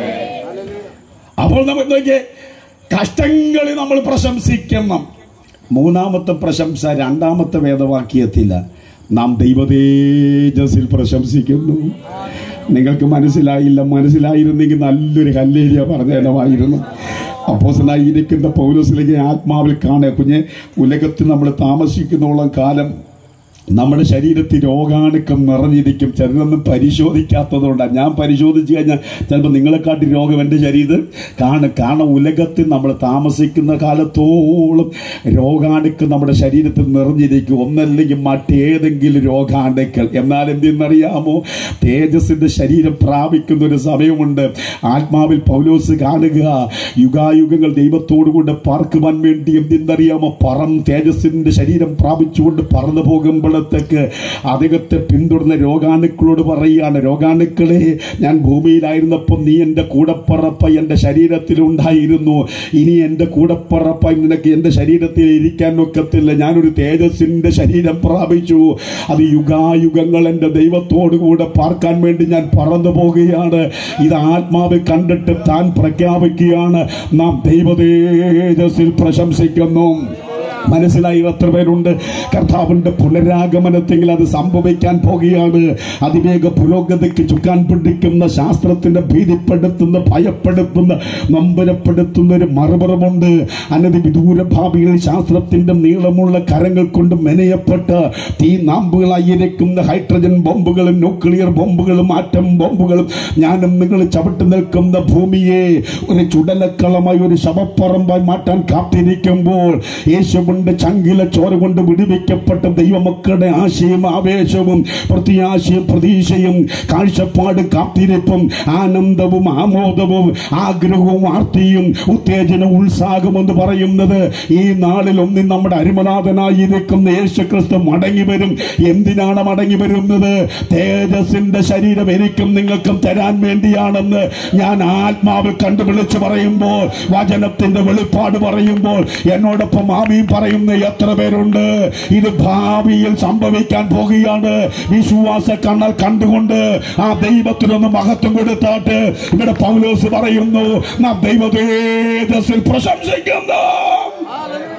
അപ്പോൾ നമുക്ക് നോക്കിയേ കഷ്ടങ്ങളിൽ നമ്മൾ പ്രശംസിക്കണം മൂന്നാമത്തെ പ്രശംസ രണ്ടാമത്തെ വേദവാക്യത്തില്ല നാം ദൈവതേജസ്സിൽ പ്രശംസിക്കുന്നു നിങ്ങൾക്ക് മനസ്സിലായില്ല മനസ്സിലായിരുന്നെങ്കിൽ നല്ലൊരു കല്ലേരിയ പറഞ്ഞേനമായിരുന്നു അപ്പോസനായിരിക്കുന്ന പൗലോസിലേക്ക് ആത്മാവിൽ കാണുക കുഞ്ഞെ ഉലകത്തിൽ നമ്മൾ താമസിക്കുന്നോളം കാലം നമ്മുടെ ശരീരത്തിൽ രോഗാണുക്കം നിറഞ്ഞിരിക്കും ചിലരൊന്നും പരിശോധിക്കാത്തതുകൊണ്ടാണ് ഞാൻ പരിശോധിച്ച് കഴിഞ്ഞാൽ ചിലപ്പോൾ നിങ്ങളെക്കാട്ടി രോഗം എൻ്റെ ശരീരം കാണും കാരണം ഉലകത്തിൽ നമ്മൾ താമസിക്കുന്ന കാലത്തോളം രോഗാണുക്കൾ നമ്മുടെ ശരീരത്തിൽ നിറഞ്ഞിരിക്കും ഒന്നല്ലെങ്കിൽ മറ്റേതെങ്കിലും രോഗാണുക്കൾ എന്നാൽ എന്തെന്നറിയാമോ തേജസ്സിൻ്റെ ശരീരം പ്രാപിക്കുന്ന ഒരു സമയമുണ്ട് ആത്മാവിൽ പൗലോസ് കാണുക യുഗായുഗങ്ങൾ ദൈവത്തോടു കൂടെ പാർക്കുവാൻ വേണ്ടി എന്തെന്നറിയാമോ പറം തേജസ്സിന്റെ ശരീരം പ്രാപിച്ചുകൊണ്ട് പറന്നു പോകുമ്പോഴത്തേക്ക് അദ്ദേഹത്തെ പിന്തുടർന്ന രോഗാണുക്കളോട് പറയുകയാണ് രോഗാണുക്കളെ ഞാൻ ഭൂമിയിലായിരുന്നപ്പോൾ നീ എൻ്റെ കൂടപ്പറപ്പ എൻ്റെ ശരീരത്തിലുണ്ടായിരുന്നു ഇനി എൻ്റെ കൂടപ്പറപ്പ നിനക്ക് എൻ്റെ ശരീരത്തിൽ ഇരിക്കാൻ ഒക്കത്തില്ല ഞാനൊരു തേജസ്സിന്റെ ശരീരം പ്രാപിച്ചു അത് യുഗായുഗങ്ങൾ എൻ്റെ ദൈവത്തോടു കൂടെ പാർക്കാൻ വേണ്ടി ഞാൻ പറന്നു പോകുകയാണ് ഇത് ആത്മാവ് കണ്ടിട്ട് താൻ പ്രഖ്യാപിക്കുകയാണ് നാം ദൈവതേജസ്സിൽ പ്രശംസിക്കുന്നു മനസ്സിലായി എത്ര പേരുണ്ട് കർത്താവിന്റെ പുനരാഗമനത്തെങ്കിൽ അത് സംഭവിക്കാൻ പോകുകയാണ് അതിവേഗ പുരോഗതിക്ക് ചുക്കാൻ പിടിക്കുന്ന ശാസ്ത്രത്തിന്റെ ഭീതിപ്പെടുത്തുന്ന ഭയപ്പെടുത്തുന്ന നമ്പരപ്പെടുത്തുന്ന ഒരു മറുപുറമുണ്ട് അനധി വിദൂര ഭാവിയിൽ ശാസ്ത്രത്തിന്റെ നീളമുള്ള കരങ്ങൾ കൊണ്ട് മെനയപ്പെട്ട് തീ നാമ്പുകളായിരിക്കുന്ന ഹൈഡ്രജൻ ബോംബുകളും ന്യൂക്ലിയർ ബോംബുകളും ആറ്റം ബോംബുകളും ഞാനും നിങ്ങൾ ചവിട്ടി നിൽക്കുന്ന ഭൂമിയെ ഒരു ചുടലക്കളമായി ഒരു ശവപ്പറമ്പായി മാറ്റാൻ കാത്തിരിക്കുമ്പോൾ യേശുവിന്റെ ചങ്കില ചോര കൊണ്ട് വിടുവിക്കപ്പെട്ട ദൈവമക്കളുടെ ആശയും ആവേശവും പ്രത്യാശയും പ്രതീക്ഷയും കാഴ്ചപ്പാട് കാത്തിരിപ്പും ആനന്ദവും ആമോദവും ആഗ്രഹവും ആർത്തിയും ഉത്തേജന ഉത്സാഹം എന്ന് പറയുന്നത് ഈ നാളിൽ ഒന്നും നമ്മുടെ അരുമനാഥനായിരിക്കുന്ന യേശു ക്രിസ്തു മടങ്ങി വരും എന്തിനാണ് മടങ്ങി വരുന്നത് തേജസിന്റെ ശരീരം എനിക്കും നിങ്ങൾക്കും തരാൻ വേണ്ടിയാണെന്ന് ഞാൻ ആത്മാവിൽ കണ്ടുവിളിച്ച് പറയുമ്പോൾ വചനത്തിന്റെ വെളിപ്പാട് പറയുമ്പോൾ എന്നോടൊപ്പം ആമീൻ പറയുന്ന എത്ര പേരുണ്ട് ഇത് ഭാവിയിൽ സംഭവിക്കാൻ പോകുകയാണ് വിശ്വാസ കണ്ണൽ കണ്ടുകൊണ്ട് ആ ദൈവത്തിനൊന്ന് മഹത്വം കൊടുത്താട്ട് ഇവിടെ പൗലോസ് പറയുന്നു നാം ദൈവതേജസ്സിൽ പ്രശംസിക്കുന്നു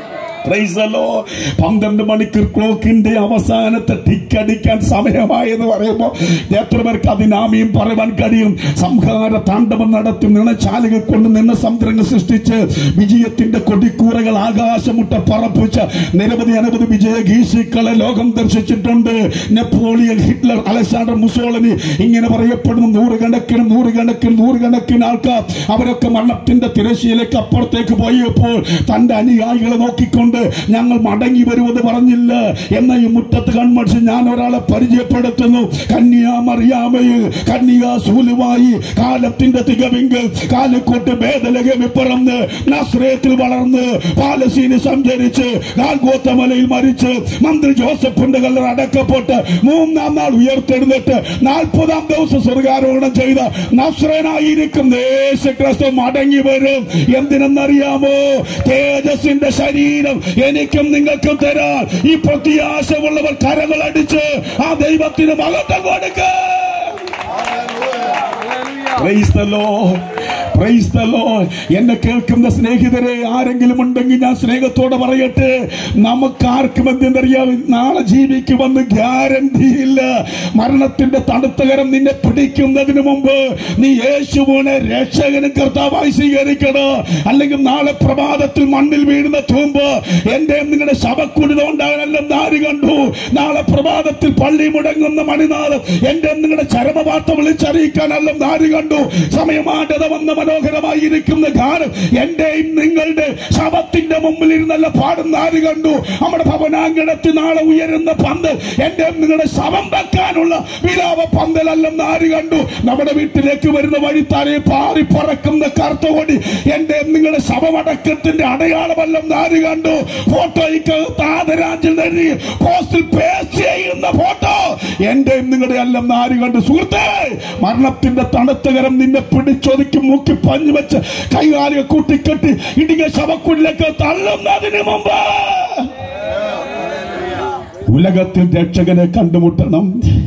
Praise the Lord. പന്ത്രണ്ട് മണിക്കൂർ ക്ലോക്കിന്റെ അവസാനത്തെ ടിക്ക് അടിക്കാൻ സമയമായെന്ന് പറയുമ്പോൾ എത്ര പേർക്ക് അതിനാമിയും പറയുവാൻ കഴിയും സംഹാര താണ്ഡവം നടത്തി നിണച്ചാലുകൾ കൊണ്ട് നിന്ന് സമുദ്രങ്ങൾ സൃഷ്ടിച്ച് വിജയത്തിന്റെ കൊടിക്കൂറകൾ ആകാശമുട്ട പറപ്പിച്ച് നിരവധി അനവധി വിജയ ഗീശിക്കളെ ലോകം ദർശിച്ചിട്ടുണ്ട് നെപ്പോളിയൻ ഹിറ്റ്ലർ അലക്സാണ്ടർ മുസോളിനി ഇങ്ങനെ പറയപ്പെടുന്ന നൂറുകണക്കിന് നൂറുകണക്കിന് നൂറുകണക്കിന് ആൾക്കാർ അവരൊക്കെ മരണത്തിന്റെ തിരശ്ശീലേക്ക് അപ്പുറത്തേക്ക് പോയപ്പോൾ തന്റെ അനുയായികളെ നോക്കിക്കൊണ്ട് ഞങ്ങൾ മടങ്ങി വരുമെന്ന് പറഞ്ഞില്ല എന്ന ഈ മുറ്റത്ത് കൺമണിച്ച് ഞാൻ ഒരാളെ പരിചയപ്പെടുത്തുന്നു കന്യാമറിയാമയിൽ കന്യാ സൂലുമായി കാലത്തിന്റെ തികവിങ്കിൽ കാലക്കോട്ട് ഭേദലകമി പറന്ന് നസ്രേത്തിൽ വളർന്ന് പാലസീന് സഞ്ചരിച്ച് ഗാൽഗോത്തമലയിൽ മരിച്ച് മന്ത്രി ജോസഫിന്റെ കല്ലറ അടക്കപ്പെട്ട് മൂന്നാം നാൾ ഉയർത്തെഴുന്നിട്ട് നാൽപ്പതാം ദിവസം സ്വർഗാരോഹണം ചെയ്ത നസ്രനായിരിക്കും യേശുക്രിസ്തു മടങ്ങി വരും എന്തിനെന്നറിയാമോ തേജസിന്റെ ശരീരം എനിക്കും നിങ്ങൾക്കും തരാൻ ഈ പ്രത്യാശമുള്ളവർ കരങ്ങൾ അടിച്ച് ആ ദൈവത്തിന് മകത്വം കൊടുക്കുക Praise the Lord. Praise the Lord. എന്നെ കേൾക്കുന്ന സ്നേഹിതരെ ആരെങ്കിലും ഉണ്ടെങ്കിൽ ഞാൻ സ്നേഹത്തോടെ പറയട്ടെ നമുക്കാർക്കും എന്തെന്നറിയാം നാളെ ജീവിക്കുമെന്ന് ഗ്യാരണ്ടി ഇല്ല മരണത്തിന്റെ തണുത്തകരം നിന്നെ പിടിക്കുന്നതിന് മുമ്പ് നീ യേശുവിനെ രക്ഷകനും കർത്താവായി സ്വീകരിക്കണം അല്ലെങ്കിൽ നാളെ പ്രഭാതത്തിൽ മണ്ണിൽ വീഴുന്ന തൂമ്പ് എന്റെ നിങ്ങളുടെ ശവക്കുടിത ഉണ്ടാകാനെല്ലാം നാര് കണ്ടു നാളെ പ്രഭാതത്തിൽ പള്ളി മുടങ്ങുന്ന മണിനാഥം എന്റെ നിങ്ങളുടെ ചരമവാർത്ത വിളിച്ചറിയിക്കാനെല്ലാം നാര് കണ്ടു സമയമാറ്റത വന്ന മനോഹരമായിരിക്കുന്ന ഗാനം എന്റെയും നിങ്ങളുടെ ശവത്തിന്റെ മുമ്പിൽ ഇരുന്നല്ല പാടുന്ന ആര് കണ്ടു നമ്മുടെ ഭവനാങ്കണത്തിൽ നാളെ ഉയരുന്ന പന്തൽ എന്റെയും നിങ്ങളുടെ ശവം വെക്കാനുള്ള വിലാപ പന്തലല്ലെന്ന് ആര് കണ്ടു നമ്മുടെ വീട്ടിലേക്ക് വരുന്ന വഴിത്താരെ പാറി പറക്കുന്ന കറുത്ത കൊടി എന്റെ നിങ്ങളുടെ ശവമടക്കത്തിന്റെ അടയാളമല്ലെന്ന് ആര് കണ്ടു ഫോട്ടോയ്ക്കകത്ത് ആദരാഞ്ജൽ നൽകി പോസ്റ്റിൽ പേസ്റ്റ് ചെയ്യുന്ന ഫോട്ടോ എന്റെയും നിങ്ങളുടെ അല്ലെന്ന് ആര് കണ്ടു സുഹൃത്തേ മരണത്തിന്റെ തണുത്തകരം നിന്നെ പിടിച്ചൊതുക്കി മുക്കി പഞ്ഞു വെച്ച് കൈകാലുകൾ കൂട്ടിക്കെട്ടി ഇടിക ശവക്കുള്ളിലേക്ക് തള്ളുന്നതിന് മുമ്പ് ഉലകത്തിൽ രക്ഷകനെ കണ്ടുമുട്ടണം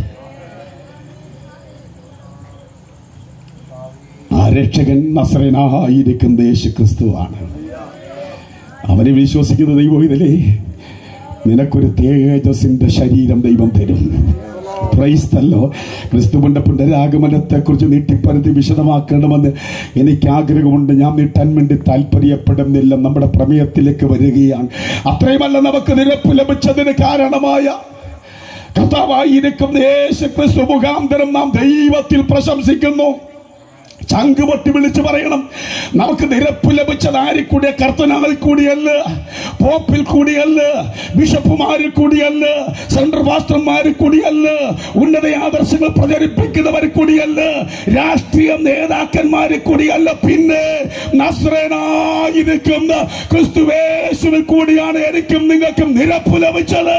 ആ രക്ഷകൻ നസ്രനായിരിക്കുന്ന യേശു ക്രിസ്തുവാണ് അവനെ വിശ്വസിക്കുന്ന ദൈവം ഇതിലേ നിനക്കൊരു തേജസിന്റെ ശരീരം ദൈവം തരും ക്രൈസ്തല്ലോ ക്രിസ്തുവിന്റെ പുനരാഗമനത്തെ കുറിച്ച് നീട്ടിപ്പരത്തി വിശദമാക്കണമെന്ന് എനിക്ക് ആഗ്രഹമുണ്ട് ഞാൻ നീട്ടാൻ വേണ്ടി താല്പര്യപ്പെടുന്നില്ല നമ്മുടെ പ്രമേയത്തിലേക്ക് വരികയാണ് അത്രയുമല്ല നമുക്ക് നിരപ്പ് ലഭിച്ചതിന് കാരണമായ കഥാവായിരിക്കുന്ന യേശു ക്രിസ്തു മുഖാന്തരം നാം ദൈവത്തിൽ പ്രശംസിക്കുന്നു ചങ്ക് പൊട്ടി വിളിച്ചു പറയണം നമുക്ക് നിരപ്പ് ലഭിച്ചത് ആരിൽ കൂടിയ കർത്തനാളിൽ കൂടിയല്ല പോപ്പിൽ കൂടിയല്ല ബിഷപ്പുമാരിൽ കൂടിയല്ല സെൻട്രൽ പാസ്റ്റർമാരിൽ കൂടിയല്ല ഉന്നത ആദർശങ്ങൾ പ്രചരിപ്പിക്കുന്നവരിൽ കൂടിയല്ല രാഷ്ട്രീയ നേതാക്കന്മാരിൽ കൂടിയല്ല പിന്നെ നസ്രനായിരിക്കുന്ന ക്രിസ്തുവേശുവിൽ കൂടിയാണ് എനിക്കും നിങ്ങൾക്കും നിരപ്പ് ലഭിച്ചത്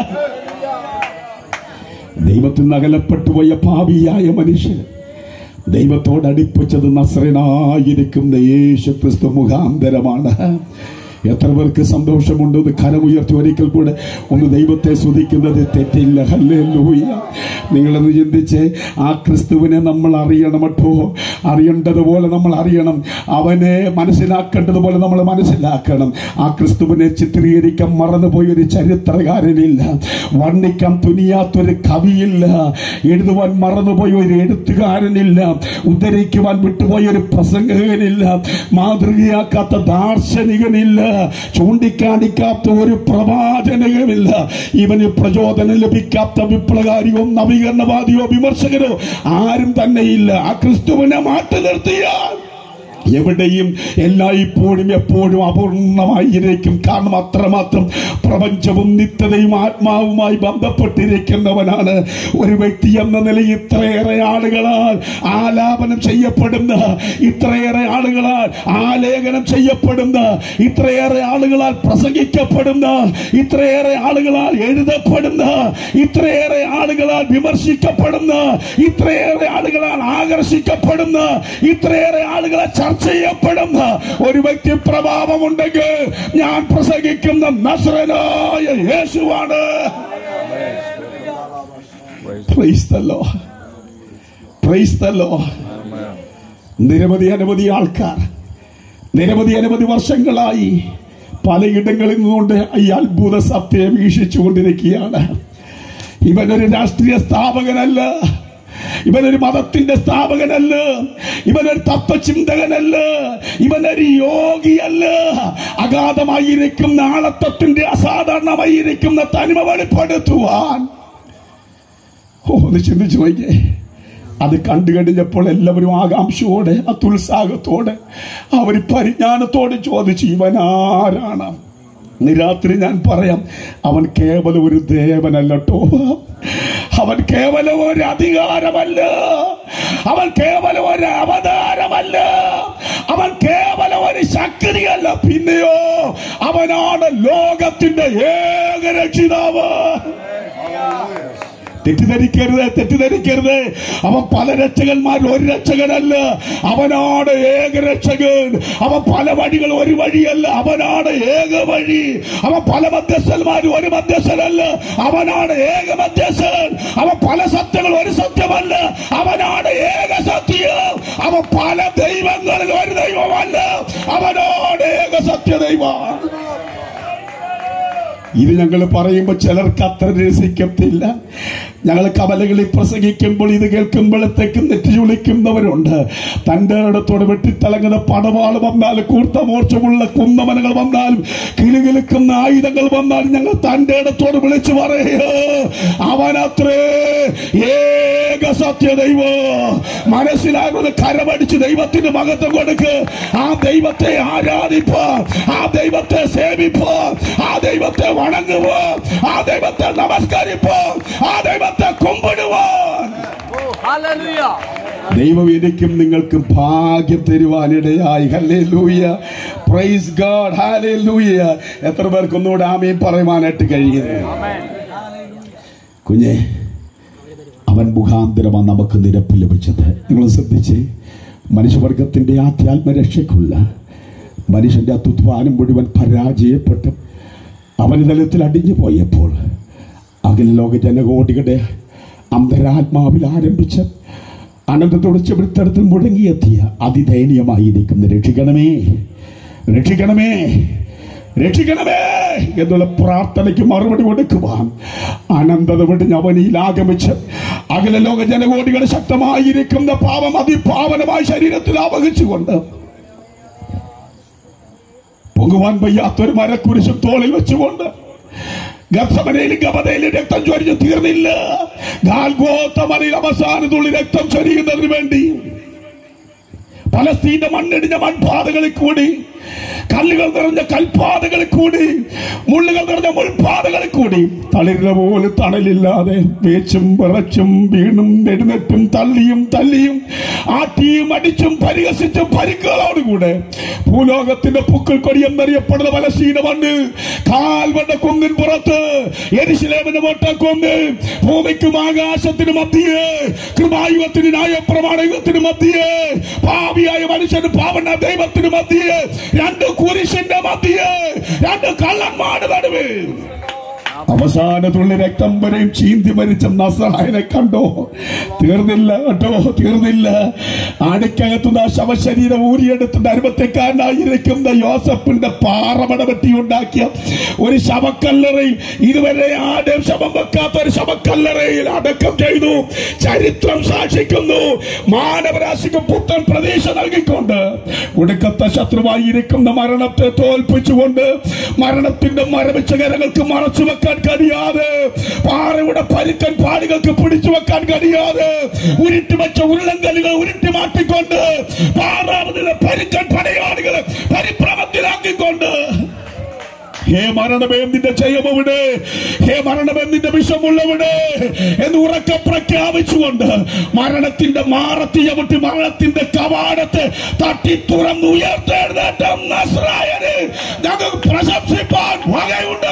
ദൈവത്തിൽ നിന്ന് അകലപ്പെട്ടു പോയ പാപിയായ മനുഷ്യൻ ദൈവത്തോട് അടുപ്പിച്ചത് നസ്രനായിരിക്കുന്ന യേശു ക്രിസ്തു മുഖാന്തരമാണ് എത്ര പേർക്ക് സന്തോഷമുണ്ട് ഒന്ന് കരമുയർത്തി ഒരിക്കൽ കൂടെ ഒന്ന് ദൈവത്തെ സ്തുതിക്കുന്നത് തെറ്റില്ല ഹല്ലേ ലൂയ നിങ്ങളൊന്ന് ചിന്തിച്ച് ആ ക്രിസ്തുവിനെ നമ്മൾ അറിയണം കേട്ടോ അറിയേണ്ടതുപോലെ നമ്മൾ അറിയണം അവനെ മനസ്സിലാക്കേണ്ടതുപോലെ നമ്മൾ മനസ്സിലാക്കണം ആ ക്രിസ്തുവിനെ ചിത്രീകരിക്കാൻ മറന്നുപോയ ഒരു ചരിത്രകാരനില്ല വർണ്ണിക്കാൻ തുനിയാത്തൊരു കവിയില്ല എഴുതുവാൻ മറന്നുപോയ ഒരു എഴുത്തുകാരനില്ല ഉദ്ധരിക്കുവാൻ വിട്ടുപോയ ഒരു പ്രസംഗകനില്ല മാതൃകയാക്കാത്ത ദാർശനികനില്ല ചൂണ്ടിക്കാണിക്കാത്ത ഒരു പ്രവാചനകമില്ല ഇവന് പ്രചോദനം ലഭിക്കാത്ത വിപ്ലവകാരിയോ നവീകരണവാദിയോ വിമർശകരോ ആരും തന്നെയില്ല ആ ക്രിസ്തുവിനെ മാറ്റി നിർത്തിയാൽ എവിടെയും എല്ലായ്പ്പോഴും എപ്പോഴും അപൂർണമായിരിക്കും കാരണം അത്രമാത്രം പ്രപഞ്ചവും നിത്യതയും ആത്മാവുമായി ബന്ധപ്പെട്ടിരിക്കുന്നവനാണ് ഒരു വ്യക്തി എന്ന നിലയിൽ ഇത്രയേറെ ആളുകളാൽ ആലാപനം ചെയ്യപ്പെടുന്ന ഇത്രയേറെ ആളുകളാൽ ആലേഖനം ചെയ്യപ്പെടുന്ന ഇത്രയേറെ ആളുകളാൽ പ്രസംഗിക്കപ്പെടുന്ന ഇത്രയേറെ ആളുകളാൽ എഴുതപ്പെടുന്ന ഇത്രയേറെ ആളുകളാൽ വിമർശിക്കപ്പെടുന്ന ഇത്രയേറെ ആളുകളാൽ ആകർഷിക്കപ്പെടുന്ന ഇത്രയേറെ ആളുകളെ ചർച്ച ചെയ്യപ്പെടുന്ന ഒരു വ്യക്തി പ്രഭാവമുണ്ടെങ്കിൽ ഞാൻ പ്രസംഗിക്കുന്ന നസ്രനായ യേശുവാണ് Praise the Lord. Praise the Lord. നിരവധി അനവധി ആൾക്കാർ നിരവധി അനവധി വർഷങ്ങളായി പലയിടങ്ങളിൽ നിന്നുകൊണ്ട് ഈ അത്ഭുത സത്യം വീക്ഷിച്ചുകൊണ്ടിരിക്കുകയാണ് ഇവനൊരു രാഷ്ട്രീയ സ്ഥാപകനല്ല ഇവനൊരു മതത്തിന്റെ സ്ഥാപകനല്ല ഇവനൊരു തത്വചിന്തകനല്ല ഇവനൊരു യോഗിയല്ല അഗാധമായിരിക്കുന്ന ആളത്വത്തിന്റെ അസാധാരണമായിരിക്കുന്ന തനിമ വെളിപ്പെടുത്തുവാൻ ഓ ഒന്ന് ചിന്തിച്ചു നോക്കിയേ അത് കണ്ടു കഴിഞ്ഞപ്പോൾ എല്ലാവരും ആകാംക്ഷയോടെ അത്യുത്സാഹത്തോടെ അവർ പരിജ്ഞാനത്തോടെ ചോദിച്ചു ഇവനാരാണ് ഇന്ന് രാത്രി ഞാൻ പറയാം അവൻ കേവലം ഒരു ദേവനല്ലോ അവൻ കേവലം ഒരു അധികാരമല്ല അവൻ കേവലം ഒരു അവതാരമല്ല അവൻ കേവലം ഒരു ശക്തിയല്ല പിന്നെയോ അവനാണ് ലോകത്തിന്റെ ഏക രക്ഷിതാവ് തെറ്റിദ്ധരിക്കരുത് തെറ്റിദ്ധരിക്കരുത് അവൻ പല രക്ഷകന്മാരിൽ ഒരു രക്ഷകനല്ല അവനാണ് ഏക രക്ഷകൻ അവൻ പല വഴികൾ ഒരു വഴിയല്ല അവനാണ് ഏക വഴി അവൻ പല മധ്യസ്ഥന്മാർ ഒരു മധ്യസ്ഥനല്ല അവനാണ് ഏക മധ്യസ്ഥൻ അവൻ പല സത്യങ്ങൾ ഒരു സത്യമല്ല അവനാണ് ഏക സത്യം അവൻ പല ദൈവങ്ങളിൽ ഒരു ദൈവമല്ല അവനാണ് ഏക സത്യ ദൈവം ഇത് ഞങ്ങൾ പറയുമ്പോൾ ചിലർക്ക് അത്ര രസിക്കത്തില്ല ഞങ്ങൾ കവലകളിൽ പ്രസംഗിക്കുമ്പോൾ ഇത് കേൾക്കുമ്പോഴത്തേക്കും നെറ്റിചുളിക്കുന്നവരുണ്ട് തൻ്റെ ഇടത്തോടെ വെട്ടിത്തിളങ്ങുന്ന പടവാൾ വന്നാൽ കൂർത്ത മോർച്ചമുള്ള കുന്നമനകൾ വന്നാലും കിലുകിലുക്കുന്ന ആയുധങ്ങൾ വന്നാലും ഞങ്ങൾ തൻ്റെ ഇടത്തോട് വിളിച്ചു പറയോ അവനത്രേ ഏക സത്യ ദൈവ മനസ്സിലാകുന്നത് കരമടിച്ച് ദൈവത്തിന് മഹത്വം കൊടുക്ക് ആ ദൈവത്തെ ആരാധിപ്പ ആ ദൈവത്തെ സേവിപ്പ ആ ദൈവത്തെ വണങ്ങുവോ ആ ദൈവത്തെ നമസ്കരിപ്പോ ആ ദൈവത്തെ കുമ്പിടുവാൻ Hallelujah. ദൈവം എനിക്കും നിങ്ങൾക്കും ഭാഗ്യം തരുവാനിടയായി ഹല്ലേ ലൂയ പ്രൈസ് ഗാഡ് ഹാലേ ലൂയ എത്ര പേർക്ക് ഒന്നുകൂടെ ആമയും പറയുവാനായിട്ട് കഴിയുന്നു Amen. കുഞ്ഞെ അവൻ മുഖാന്തരമാണ് നമുക്ക് നിരപ്പ് ലഭിച്ചത് നിങ്ങൾ ശ്രദ്ധിച്ച് മനുഷ്യവർഗത്തിന്റെ ആധ്യാത്മരക്ഷയ്ക്കുള്ള മനുഷ്യന്റെ അത്യുത്വാനം മുഴുവൻ പരാജയപ്പെട്ട് അവനിതലത്തിൽ അടിഞ്ഞു പോയപ്പോൾ അഖില ലോക ജനകോടികളുടെ അന്തരാത്മാവിൽ ആരംഭിച്ച് അനന്തത്തോട് ചെവിടുത്തടത്തിൽ മുടങ്ങിയെത്തിയ അതിദയനീയമായിരിക്കുന്ന രക്ഷിക്കണമേ രക്ഷിക്കണമേ രക്ഷിക്കണമേ എന്നുള്ള പ്രാർത്ഥനയ്ക്ക് മറുപടി കൊടുക്കുവാൻ അനന്തത വെടിഞ്ഞ് അവനിൽ ആഗമിച്ച് അഖില ലോക ജനകോടികളുടെ ശക്തമായിരിക്കുന്ന പാപം അതിപാവനമായ ശരീരത്തിൽ ആവഹിച്ചുകൊണ്ട് പൊങ്ങുവാൻ വയ്യാത്തൊരു മരക്കുരിശും തോളിൽ വെച്ചുകൊണ്ട് ഗർഭമനയിലും ഗമതയിലും രക്തം ചൊരിഞ്ഞു തീർന്നില്ല ഗാൽഗോത്തമനയിൽ അവസാനത്തുള്ളി രക്തം ചൊരിയുന്നതിന് വേണ്ടി പലസ്തീന്റെ മണ്ണിടിഞ്ഞ മൺപാതകളിൽ കൂടി കല്ലുകൾ നിറഞ്ഞ കൽപാതകളിൽ കൂടി മുള്ളുകൾ നിറഞ്ഞ മുൾപാതകളിൽ കൂടി തളിരില പോലെ തണലില്ലാതെ വേച്ചും വിറച്ചും വീണും എഴുന്നേറ്റും തള്ളിയും തല്ലിയും ആട്ടിയും അടിച്ചും പരിഹസിച്ചും പരിക്കുകളോടുകൂടെ ഭൂലോകത്തിന്റെ പുക്കൾ കൊടി എന്നറിയപ്പെടുന്ന പലസ്തീന മണ്ണ് കാൽവണ്ട കുന്നിൻ പുറത്ത് എരിശിലേമിന് കൊന്ന് ഭൂമിക്കും ആകാശത്തിനും മധ്യേ കൃപായുഗത്തിന് ന്യായപ്രമാണയുഗത്തിന് മധ്യേ പാപിയായ മനുഷ്യന് പാവന ദൈവത്തിന് മധ്യേ രണ്ട് കുരിശിന്റെ മധ്യേ രണ്ട് കള്ളന്മാരുടെ നടുവിൽ അവസാന തുള്ളി രക്തം വരെയും ചീന്തി മരിച്ച നസറായനെ കണ്ടോ തീർന്നില്ല കേട്ടോ തീർന്നില്ല അടിക്കകത്തുനിന്ന് ആ ശവശരീരം ഊരിയെടുത്തിന്റെ അരുമത്തെക്കാരനായിരിക്കുന്ന യോസഫിന്റെ പാറമട വെട്ടി ഉണ്ടാക്കിയ ഒരു ശവക്കല്ലറയിൽ ഇതുവരെ ആരും ശവം വെക്കാത്ത ഒരു ശവക്കല്ലറയിൽ അടക്കം ചെയ്തു ചരിത്രം സാക്ഷിക്കുന്നു മാനവരാശിക്ക് പുത്തൻ പ്രതീക്ഷ നൽകിക്കൊണ്ട് ഒടുക്കത്തെ ശത്രുവായിരിക്കുന്ന മരണത്തെ തോൽപ്പിച്ചുകൊണ്ട് മരണത്തിന്റെ മരവിച്ച കരങ്ങൾക്ക് മറച്ചു വെക്കാൻ കഴിയാതെ പാറയുടെ പരുക്കൻ പാടുകൾക്ക് പിടിച്ചു വെക്കാൻ കഴിയാതെ ഉരുട്ടി വെച്ച ഉരുളങ്കലുകൾ ഉരുട്ടി മാറ്റിക്കൊണ്ട് പാറാവുന്ന പരുക്കൻ പടയാളികൾ പരിഭ്രമത്തിലാക്കിക്കൊണ്ട് ഹേ മരണമേ നിന്റെ ജയമെവിടെ ഹേ മരണമേ നിന്റെ വിഷമുള്ളവിടെ എന്ന് ഉറക്കെ പ്രഖ്യാപിച്ചുകൊണ്ട് മരണത്തിന്റെ മാറത്തി ചവിട്ടി മരണത്തിന്റെ കവാടത്തെ തട്ടി തുറന്നു ഉയർത്തെഴുന്നേറ്റ നസ്രായന് ഞങ്ങൾക്ക് പ്രശംസിപ്പാൻ വകയുണ്ട്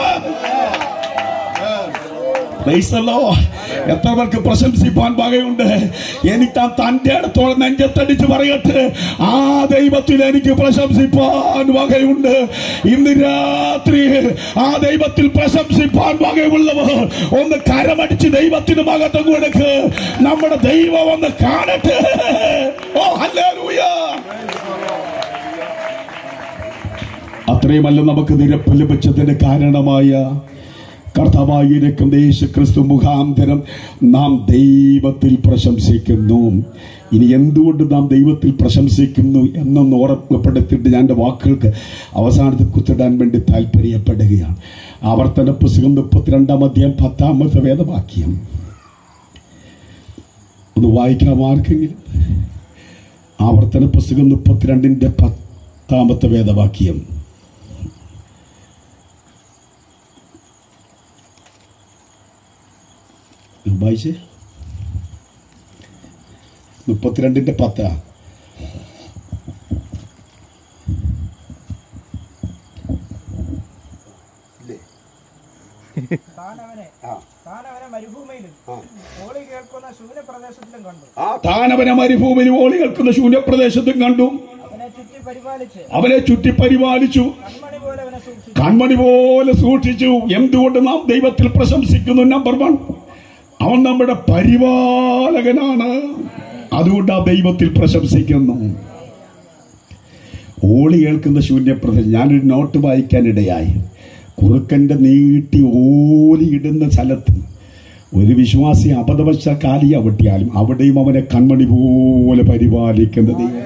Praise the Lord. എത്ര പേർക്ക് പ്രശംസിപ്പാൻ വകയുണ്ട് എനിക്ക് ആ തന്റെ അടുത്തോളം നെഞ്ചത്തടിച്ച് പറയട്ടെ ആ ദൈവത്തിൽ എനിക്ക് പ്രശംസിപ്പാൻ വകയുണ്ട് ഇന്ന് രാത്രി ആ ദൈവത്തിൽ പ്രശംസിപ്പാൻ വകയുള്ളവർ ഒന്ന് കരമടിച്ച് ദൈവത്തിന് മകത്വം കൊടുക്ക് നമ്മുടെ ദൈവം ഒന്ന് കാണട്ടെ ഓ ഹല്ലേലൂയ അത്രയുമല്ല നമുക്ക് നിരപ്പ് ലഭിച്ചതിന് കാരണമായ കർത്താവായിരിക്കും യേശു ക്രിസ്തു മുഖാന്തരം നാം ദൈവത്തിൽ പ്രശംസിക്കുന്നു ഇനി എന്തുകൊണ്ട് നാം ദൈവത്തിൽ പ്രശംസിക്കുന്നു എന്നൊന്ന് ഓർമ്മപ്പെടുത്തിയിട്ട് ഞാൻ എൻ്റെ വാക്കുകൾക്ക് അവസാനത്തിൽ കുത്തിടാൻ വേണ്ടി താല്പര്യപ്പെടുകയാണ് ആവർത്തന പുസ്തകം മുപ്പത്തിരണ്ടാം അധ്യായം പത്താമത്തെ വേദവാക്യം ഒന്ന് വായിക്കണം ആർക്കെങ്കിലും ആവർത്തന പുസ്തകം മുപ്പത്തിരണ്ടിൻ്റെ പത്താമത്തെ വേദവാക്യം വായിച്ചേ മുപ്പത്തിരണ്ടിന്റെ പത്താ താനവനെ താനവനെ മരുഭൂമിയിലും ഓളി കേൾക്കുന്ന ശൂന്യ പ്രദേശത്തിലും കണ്ടു ആ താനവനെ മരുഭൂമിയിൽ ഓളി കേൾക്കുന്ന ശൂന്യപ്രദേശത്തും കണ്ടു അവനെ ചുറ്റി പരിപാലിച്ച് അവനെ ചുറ്റി പരിപാലിച്ചു കൺമണി പോലെ അവനെ സൂക്ഷിച്ചു കൺമണി പോലെ സൂക്ഷിച്ചു എന്തുകൊണ്ട് നാം ദൈവത്തിൽ പ്രശംസിക്കുന്നു നമ്പർ വൺ അവൻ നമ്മുടെ പരിപാലകനാണ് അതുകൊണ്ട് ആ ദൈവത്തിൽ പ്രശംസിക്കുന്നു ഓളി കേൾക്കുന്ന ശൂന്യപ്രദേശം ഞാനൊരു നോട്ട് വായിക്കാനിടയായി കുറുക്കന്റെ നീട്ടി ഓലിയിടുന്ന സ്ഥലത്ത് ഒരു വിശ്വാസി അബദ്ധവശ കാലിയ വെട്ടിയാലും അവിടെയും അവനെ കൺമണി പോലെ പരിപാലിക്കുന്ന ദൈവം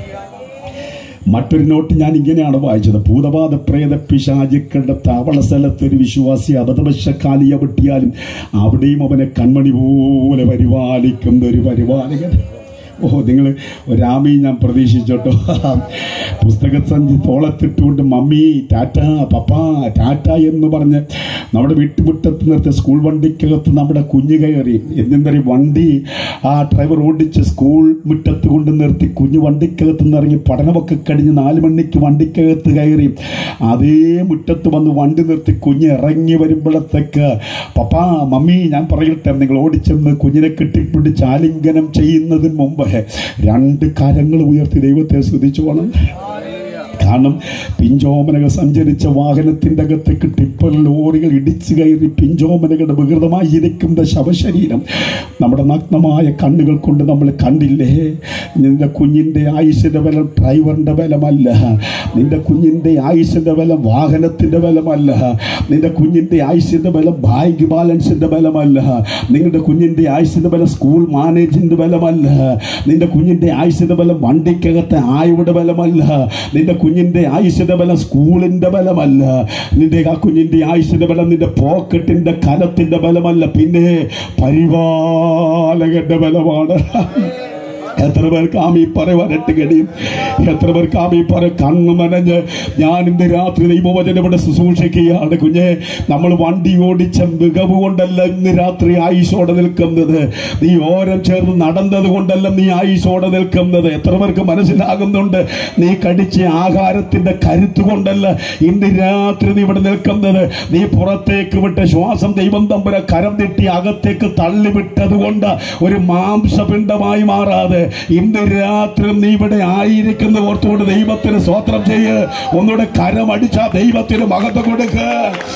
മറ്റൊരു നോട്ട് ഞാൻ ഇങ്ങനെയാണ് വായിച്ചത് ഭൂതപാത പ്രേത പിശാചുക്കളുടെ താവള സ്ഥലത്ത് ഒരു വിശ്വാസി അബദ്ധവശക്കാലിയ വെട്ടിയാലും അവിടെയും അവനെ കൺമണി പോലെ പരിപാലിക്കുന്ന ഒരു പരിപാലകൻ ഓ നിങ്ങൾ രാമി ഞാൻ പ്രതീക്ഷിച്ചോട്ടോ പുസ്തക സഞ്ചി തോളത്തിട്ടുകൊണ്ട് മമ്മി ടാറ്റ പപ്പ ടാറ്റ എന്ന് പറഞ്ഞ് നമ്മുടെ വീട്ടുമുറ്റത്ത് നിർത്തിയ സ്കൂൾ വണ്ടിക്കകത്ത് നമ്മുടെ കുഞ്ഞ് കയറി എന്തെന്താ വണ്ടി ആ ഡ്രൈവർ ഓടിച്ച് സ്കൂൾ മുറ്റത്ത് കൊണ്ട് നിർത്തി കുഞ്ഞു വണ്ടിക്കകത്ത് നിന്ന് ഇറങ്ങി പഠനമൊക്കെ കഴിഞ്ഞ് നാല് മണിക്ക് വണ്ടിക്കകത്ത് കയറി അതേ മുറ്റത്ത് വന്ന് വണ്ടി നിർത്തി കുഞ്ഞ് ഇറങ്ങി വരുമ്പോഴത്തേക്ക് പപ്പാ മമ്മി ഞാൻ പറയട്ടെ നിങ്ങൾ ഓടിച്ചെന്ന് കുഞ്ഞിനെ കെട്ടിപ്പിടിച്ച് ആലിംഗനം ചെയ്യുന്നതിന് മുമ്പ് രണ്ട് കരങ്ങൾ ഉയർത്തി ദൈവത്തെ സ്തുതിച്ചു പോകണം കാരണം പിഞ്ചോമനകൾ സഞ്ചരിച്ച വാഹനത്തിന്റെ അകത്തേക്ക് ടിപ്പർ ലോറികൾ ഇടിച്ചു കയറി പിഞ്ചോമനകളുടെ വികൃതമായി ഇരിക്കുന്ന ശവശരീരം നമ്മുടെ നഗ്നമായ കണ്ണുകൾ കൊണ്ട് നമ്മൾ കണ്ടില്ലേ നിന്റെ കുഞ്ഞിന്റെ ആയുസിന്റെ ബലം ഡ്രൈവറിന്റെ ബലമല്ല നിന്റെ കുഞ്ഞിന്റെ ആയുസിന്റെ ബലം വാഹനത്തിന്റെ ബലമല്ല നിന്റെ കുഞ്ഞിന്റെ ആയുസിന്റെ ബലം ബാങ്ക് ബാലൻസിന്റെ ബലമല്ല നിങ്ങളുടെ കുഞ്ഞിന്റെ ആയുസിന്റെ ബലം സ്കൂൾ മാനേജിന്റെ ബലമല്ല നിന്റെ കുഞ്ഞിന്റെ ആയുസിന്റെ ബലം വണ്ടിക്കകത്തെ ആയുടെ ബലമല്ല നിന്റെ കുഞ്ഞിന്റെ ആയുസിന്റെ ബലം സ്കൂളിന്റെ ബലമല്ല നിന്റെ ആ കുഞ്ഞിന്റെ ആയുസിന്റെ ബലം നിന്റെ പോക്കറ്റിന്റെ കനത്തിന്റെ ബലമല്ല പിന്നെ പരിപാലകന്റെ ബലമാണ് എത്ര പേർക്ക് ആമി പറയുവാനിട്ട് കഴിയും എത്ര പേർക്ക് ആമി പറ കണ്ണു മനഞ്ഞ് ഞാൻ ഇന്ന് രാത്രി ദൈവവചനം ഇവിടെ ശുശ്രൂഷിക്കുകയാണ് കുഞ്ഞെ നമ്മൾ വണ്ടി ഓടിച്ച മികവ് കൊണ്ടല്ല ഇന്ന് രാത്രി ആയുസോടെ നിൽക്കുന്നത് നീ ഓരം ചേർന്ന് നടന്നത് കൊണ്ടല്ല നീ ആയുസോടെ നിൽക്കുന്നത് എത്ര പേർക്ക് മനസ്സിലാകുന്നുണ്ട് നീ കടിച്ച ആഹാരത്തിന്റെ കരുത്ത് കൊണ്ടല്ല ഇന്ന് രാത്രി നീ ഇവിടെ നിൽക്കുന്നത് നീ പുറത്തേക്ക് വിട്ട ശ്വാസം ദൈവം തമ്പുര കരം തെറ്റി അകത്തേക്ക് തള്ളിവിട്ടത് കൊണ്ട് ഒരു മാംസപിണ്ഡമായി മാറാതെ ഇന്ന് രാത്രി നീ ഇവിടെ ആയിരിക്കുന്ന ഓർത്തുകൊണ്ട് ദൈവത്തിന് സ്വോത്രം ചെയ്യ് ഒന്നുകൂടെ കരമടിച്ച ദൈവത്തിന് മഹത്വം കൊടുക്കുക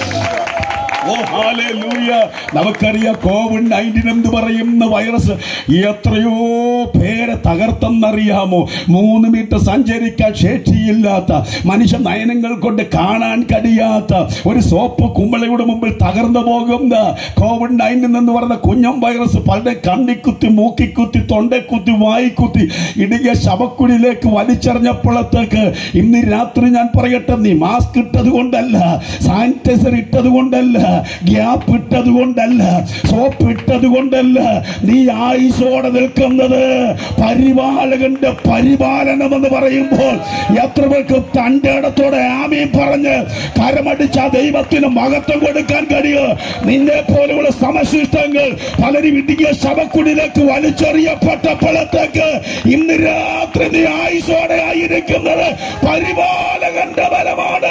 ഓ ഹാലേലൂയ നമുക്കറിയാം കോവിഡ് നയൻറ്റീൻ എന്ന് പറയുന്ന വൈറസ് എത്രയോ പേരെ തകർത്തെന്നറിയാമോ മൂന്ന് മീറ്റർ സഞ്ചരിക്കാൻ ശേഷിയില്ലാത്ത മനുഷ്യ നയനങ്ങൾ കൊണ്ട് കാണാൻ കഴിയാത്ത ഒരു സോപ്പ് കുമ്പളയുടെ മുമ്പിൽ തകർന്നു പോകുന്ന കോവിഡ് നയൻറ്റീൻ എന്ന് പറയുന്ന കുഞ്ഞം വൈറസ് പലരുടെ കണ്ണിക്കുത്തി മൂക്കിക്കുത്തി തൊണ്ടക്കുത്തി വായിക്കുത്തി ഇടുങ്ങിയ ശവക്കുഴിയിലേക്ക് വലിച്ചെറിഞ്ഞപ്പോഴത്തേക്ക് ഇന്ന് രാത്രി ഞാൻ പറയട്ടെ നീ മാസ്ക് ഇട്ടത് കൊണ്ടല്ല സാനിറ്റൈസർ ഇട്ടത് കൊണ്ടല്ല ഗ്യാപ്പ് ഇട്ടത് കൊണ്ടല്ല സോപ്പ് ഇട്ടത് കൊണ്ടല്ല നീ ആയുസോടെ നിൽക്കുന്നത് പരിപാലകന്റെ പരിപാലനം എന്ന് പറയുമ്പോൾ എത്ര പേർക്ക് തന്റെ ഇടത്തോടെ ആമി പറഞ്ഞ് കരമടിച്ച ദൈവത്തിന് മഹത്വം കൊടുക്കാൻ കഴിയും നിന്നെ പോലെയുള്ള സമശിഷ്ടങ്ങൾ പലരും ഇടുങ്ങിയ ശവക്കുടിലേക്ക് വലിച്ചെറിയപ്പെട്ടപ്പോഴത്തേക്ക് ഇന്ന് രാത്രി നീ ആയുസോടെ ആയിരിക്കുന്നത് പരിപാലകന്റെ ബലമാണ്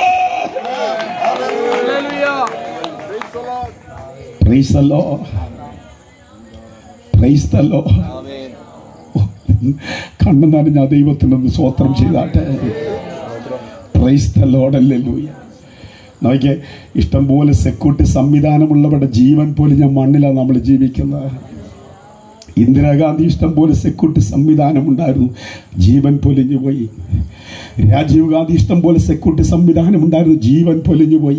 Praise the Lord. Praise the Lord. കണ്ണു നനഞ്ഞ ആ ദൈവത്തിനൊന്ന് സ്വോത്രം ചെയ്താട്ടെ പ്രൈസ് ദ ലോർഡ് അല്ലേലൂയ നോക്കിയേ ഇഷ്ടംപോലെ സെക്യൂരിറ്റി സംവിധാനമുള്ളവരുടെ ജീവൻ പോലും ഞാൻ മണ്ണിലാണ് നമ്മൾ ജീവിക്കുന്നത് ഇന്ദിരാഗാന്ധി ഇഷ്ടംപോലെ സെക്യൂരിറ്റി സംവിധാനം ഉണ്ടായിരുന്നു ജീവൻ പൊലിഞ്ഞു പോയി രാജീവ് ഗാന്ധി ഇഷ്ടം പോലെ സെക്യൂരിറ്റി സംവിധാനം ഉണ്ടായിരുന്നു ജീവൻ പൊലിഞ്ഞു പോയി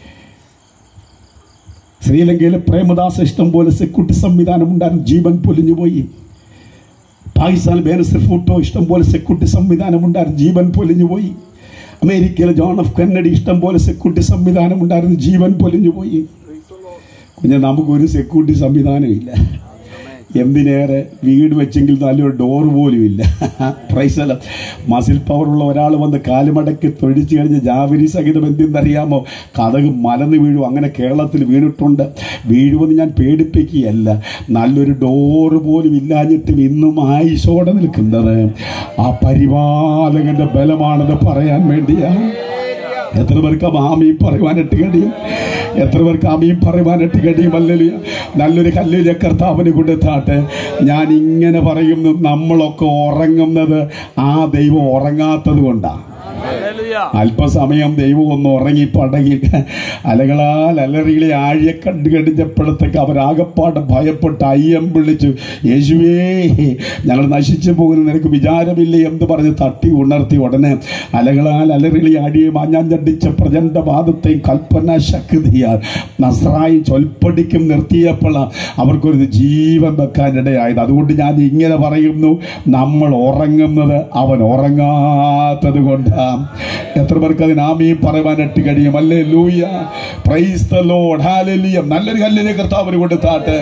ശ്രീലങ്കയിലെ പ്രേമദാസ ഇഷ്ടം പോലെ സെക്യൂരിറ്റി സംവിധാനം ഉണ്ടായിരുന്നു ജീവൻ പൊലിഞ്ഞു പോയി പാകിസ്ഥാൻ ബേനസർ ഫൂട്ടോ ഇഷ്ടം പോലെ സെക്യൂരിറ്റി സംവിധാനം ഉണ്ടായിരുന്നു ജീവൻ പൊലിഞ്ഞു പോയി അമേരിക്കയിലെ ജോൺ എഫ് കെന്നഡി ഇഷ്ടം പോലെ സെക്യൂരിറ്റി സംവിധാനം ഉണ്ടായിരുന്നു ജീവൻ പൊലിഞ്ഞു പോയി കുഞ്ഞെ നമുക്കൊരു സെക്യൂരിറ്റി സംവിധാനമില്ല എന്തിനേറെ വീട് വെച്ചെങ്കിൽ നല്ലൊരു ഡോർ പോലും ഇല്ല പ്രൈസല മസിൽ പവറുള്ള ഒരാൾ വന്ന് കാലുമടക്കി തൊഴിച്ചു കഴിഞ്ഞ് ജാവരി സഹിതം എന്തെന്നറിയാമോ കഥക് മലന്ന് വീഴും അങ്ങനെ കേരളത്തിൽ വീണിട്ടുണ്ട് വീഴുമെന്ന് ഞാൻ പേടിപ്പിക്കുകയല്ല നല്ലൊരു ഡോറ് പോലും ഇല്ലാഞ്ഞിട്ടും ഇന്നും ആയിശോടെ നിൽക്കുന്നത് ആ പരിപാലകന്റെ ബലമാണെന്ന് പറയാൻ വേണ്ടിയാ എത്ര പേർക്ക് ആമീ പറയുവാനായിട്ട് കഴിയും എത്ര പേർക്ക് ആമീം പറയുവാനായിട്ട് കഴിയും അല്ലല്ലോ നല്ലൊരു കല്ലിലെ കർത്താവിന് കൊടുത്താട്ടെ ഞാൻ ഇങ്ങനെ പറയുന്നു നമ്മളൊക്കെ ഉറങ്ങുന്നത് ആ ദൈവം ഉറങ്ങാത്തത് കൊണ്ടാണ് അല്പസമയം ദൈവം ഒന്ന് ഉറങ്ങി പടങ്ങി അലകളാൽ അലറികളെ ആഴിയെ കണ്ടു കഴിഞ്ഞപ്പോഴത്തേക്ക് അവരാകപ്പാട് ഭയപ്പെട്ട് അയ്യം വിളിച്ചു യേശുവേ ഞങ്ങൾ നശിച്ചു പോകുന്ന നിനക്ക് വിചാരമില്ല എന്ന് പറഞ്ഞ് തട്ടി ഉണർത്തി ഉടനെ അലകളാൽ അലറികളെ ആഴിയെ മാഞ്ഞാൻ ചണ്ടിച്ച പ്രചണ്ഡ വാദത്തെയും കൽപ്പന ശക്തിയാൽ നസ്രായി ചൊൽപ്പടിക്കും നിർത്തിയപ്പോൾ അവർക്കൊരു ജീവൻ വെക്കാനിടയായത് അതുകൊണ്ട് ഞാൻ ഇങ്ങനെ പറയുന്നു നമ്മൾ ഉറങ്ങുന്നത് അവൻ ഉറങ്ങാത്തത് കൊണ്ടാണ് എത്ര പേർക്ക് അതിന് ആമീം പറയുവാനായിട്ട് കഴിയും അല്ലേ ലൂയ പ്രൈസ് ദ ലോർഡ് ഹാലലിയ നല്ലൊരു കല്ലിനെ കർത്താവിന് കൊടുത്താട്ടെ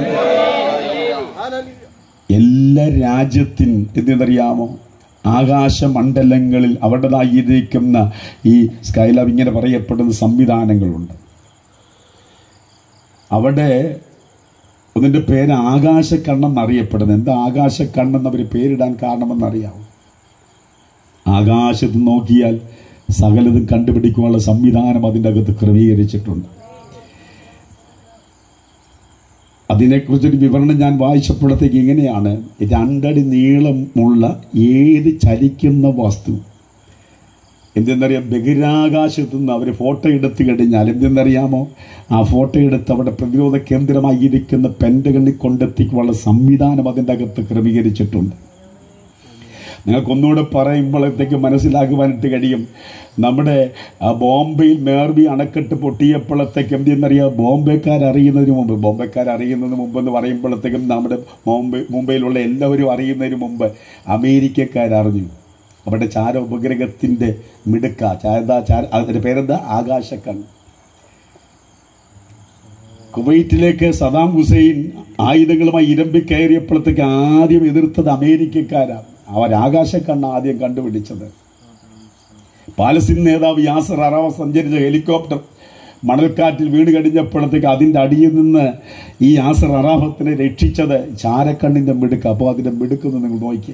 എല്ലാ രാജ്യത്തിൻ എന്തെന്നറിയാമോ ആകാശമണ്ഡലങ്ങളിൽ അവിടേതായിരിക്കുന്ന ഈ സ്കൈലാബ് ഇങ്ങനെ പറയപ്പെടുന്ന സംവിധാനങ്ങളുണ്ട് അവിടെ അതിൻ്റെ പേര് ആകാശക്കണ്ണെന്ന് അറിയപ്പെടുന്നത് എന്താ ആകാശക്കണ്ണെന്ന് അവർ പേരിടാൻ കാരണമെന്നറിയാവും ആകാശത്ത് നോക്കിയാൽ സകലതും കണ്ടുപിടിക്കുവാനുള്ള സംവിധാനം അതിൻ്റെ അകത്ത് ക്രമീകരിച്ചിട്ടുണ്ട് അതിനെക്കുറിച്ചൊരു വിവരണം ഞാൻ വായിച്ചപ്പോഴത്തേക്ക് ഇങ്ങനെയാണ് രണ്ടടി നീളമുള്ള ഏത് ചലിക്കുന്ന വസ്തു എന്തെന്നറിയാം ബഹിരാകാശത്തു നിന്ന് അവർ ഫോട്ടോ എടുത്തു കഴിഞ്ഞാൽ എന്തെന്നറിയാമോ ആ ഫോട്ടോ എടുത്ത് അവിടെ പ്രതിരോധ കേന്ദ്രമായി ഇരിക്കുന്ന പെൻഡഗണിൽ കൊണ്ടെത്തിക്കുള്ള സംവിധാനം അതിൻ്റെ അകത്ത് ക്രമീകരിച്ചിട്ടുണ്ട് നിങ്ങൾക്കൊന്നുകൂടെ പറയുമ്പോഴത്തേക്ക് മനസ്സിലാക്കുവാനായിട്ട് കഴിയും നമ്മുടെ ആ ബോംബെയിൽ മേർബി അണക്കെട്ട് പൊട്ടിയപ്പോഴത്തേക്ക് എന്തെന്നറിയാം ബോംബെക്കാർ അറിയുന്നതിന് മുമ്പ് ബോംബെക്കാർ അറിയുന്നതിന് മുമ്പ് എന്ന് പറയുമ്പോഴത്തേക്കും നമ്മുടെ മുംബൈ മുംബൈയിലുള്ള എല്ലാവരും അറിയുന്നതിന് മുമ്പ് അമേരിക്കക്കാർ അറിഞ്ഞു അവിടെ ചാര ഉപഗ്രഹത്തിൻ്റെ മിടുക്ക ചാരതാ ചാര അതിൻ്റെ പേരെന്താ ആകാശക്കണ്ണ് കുവൈറ്റിലേക്ക് സദാം ഹുസൈൻ ആയുധങ്ങളുമായി ഇരമ്പി കയറിയപ്പോഴത്തേക്ക് ആദ്യം എതിർത്തത് അമേരിക്കക്കാരാണ് അവർ ആകാശക്കണ്ണ് ആദ്യം കണ്ടുപിടിച്ചത് പാലസ്തീൻ നേതാവ് യാസർ അറാവ സഞ്ചരിച്ച ഹെലികോപ്റ്റർ മണൽക്കാറ്റിൽ വീണ് കഴിഞ്ഞപ്പോഴത്തേക്ക് അതിൻ്റെ അടിയിൽ നിന്ന് ഈ യാസർ അറാഫത്തിനെ രക്ഷിച്ചത് ചാരക്കണ്ണിൻ്റെ മിടുക്ക് അപ്പോൾ അതിൻ്റെ മിടുക്കെന്ന് നിങ്ങൾ നോക്കി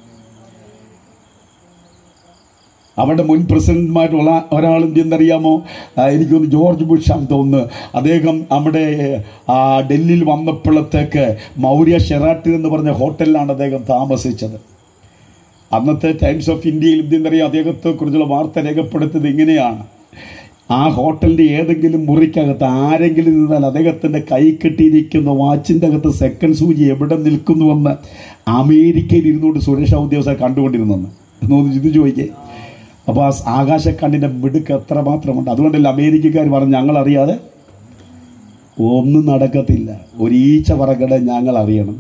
അവിടെ മുൻ പ്രസിഡന്റുമായിട്ടുള്ള ഒരാൾ എന്തെന്നറിയാമോ ആ, എനിക്കൊന്ന് ജോർജ് ബുഷ് ആണെന്ന് തോന്നുന്നു അദ്ദേഹം നമ്മുടെ ആ, ഡൽഹിയിൽ വന്നപ്പോഴത്തേക്ക് മൗര്യ ഷെറാട്ടിൻ എന്ന് പറഞ്ഞ ഹോട്ടലിലാണ് അദ്ദേഹം താമസിച്ചത് അന്നത്തെ ടൈംസ് ഓഫ് ഇന്ത്യയിൽ എന്തെന്നറിയാം അദ്ദേഹത്തെ കുറിച്ചുള്ള വാർത്ത രേഖപ്പെടുത്തിയത് ഇങ്ങനെയാണ് ആ ഹോട്ടലിന്റെ ഏതെങ്കിലും മുറിക്കകത്ത് ആരെങ്കിലും നിന്നാൽ അദ്ദേഹത്തിന്റെ കൈ കെട്ടിയിരിക്കുന്ന വാച്ചിന്റെ അകത്ത് സെക്കൻഡ് സൂചി എവിടെ നിൽക്കുന്നുവെന്ന് അമേരിക്കയിൽ ഇരുന്നുകൊണ്ട് സുരക്ഷാ ഉദ്യോഗസ്ഥർ കണ്ടുകൊണ്ടിരുന്നെന്ന് എന്നൊന്ന് ചിന്തിച്ചു ചോദിക്കേ അപ്പോൾ ആ ആകാശക്കണ്ണിന്റെ മിടുക്ക് എത്രമാത്രമുണ്ട് അതുകൊണ്ടല്ല അമേരിക്കക്കാർ പറഞ്ഞ് ഞങ്ങൾ അറിയാതെ ഒന്നും നടക്കത്തില്ല ഒരു ഈച്ച പറക്കടെ ഞങ്ങൾ അറിയണം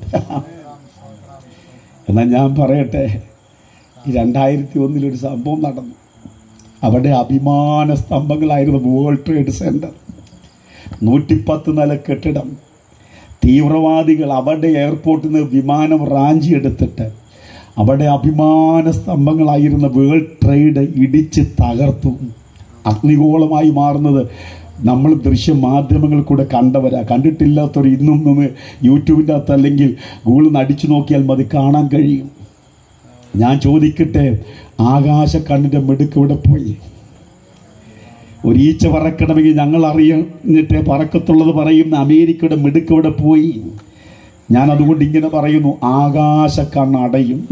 എന്നാൽ ഞാൻ പറയട്ടെ ഈ രണ്ടായിരത്തി ഒന്നിലൊരു സംഭവം നടന്നു അവിടെ അഭിമാന സ്തംഭങ്ങളായിരുന്നു വേൾഡ് ട്രേഡ് സെന്റർ നൂറ്റിപ്പത്ത് നില കെട്ടിടം തീവ്രവാദികൾ അവിടെ എയർപോർട്ടിൽ നിന്ന് വിമാനം റാഞ്ചി എടുത്തിട്ട് അവിടെ അഭിമാന സ്തംഭങ്ങളായിരുന്ന വേൾഡ് ട്രേഡ് ഇടിച്ച് തകർത്തു അഗ്നിഗോളമായി മാറുന്നത് നമ്മൾ ദൃശ്യ മാധ്യമങ്ങളിൽ കൂടെ കണ്ടവരാ കണ്ടിട്ടില്ലാത്തവർ ഇന്നും നിന്ന് യൂട്യൂബിൻ്റെ അകത്ത് അല്ലെങ്കിൽ ഗൂഗിളിൽ നിന്ന് അടിച്ചു നോക്കിയാൽ മതി കാണാൻ കഴിയും ഞാൻ ചോദിക്കട്ടെ ആകാശ കണ്ണിൻ്റെ മിടുക്ക് ഇവിടെ പോയി ഒരു ഈച്ച പറക്കണമെങ്കിൽ ഞങ്ങൾ അറിഞ്ഞിട്ടേ പറക്കത്തുള്ളത് പറയുന്ന അമേരിക്കയുടെ മിടുക്ക് ഇവിടെ പോയി ഞാൻ അതുകൊണ്ട് ഇങ്ങനെ പറയുന്നു ആകാശ കണ്ണ് അടയും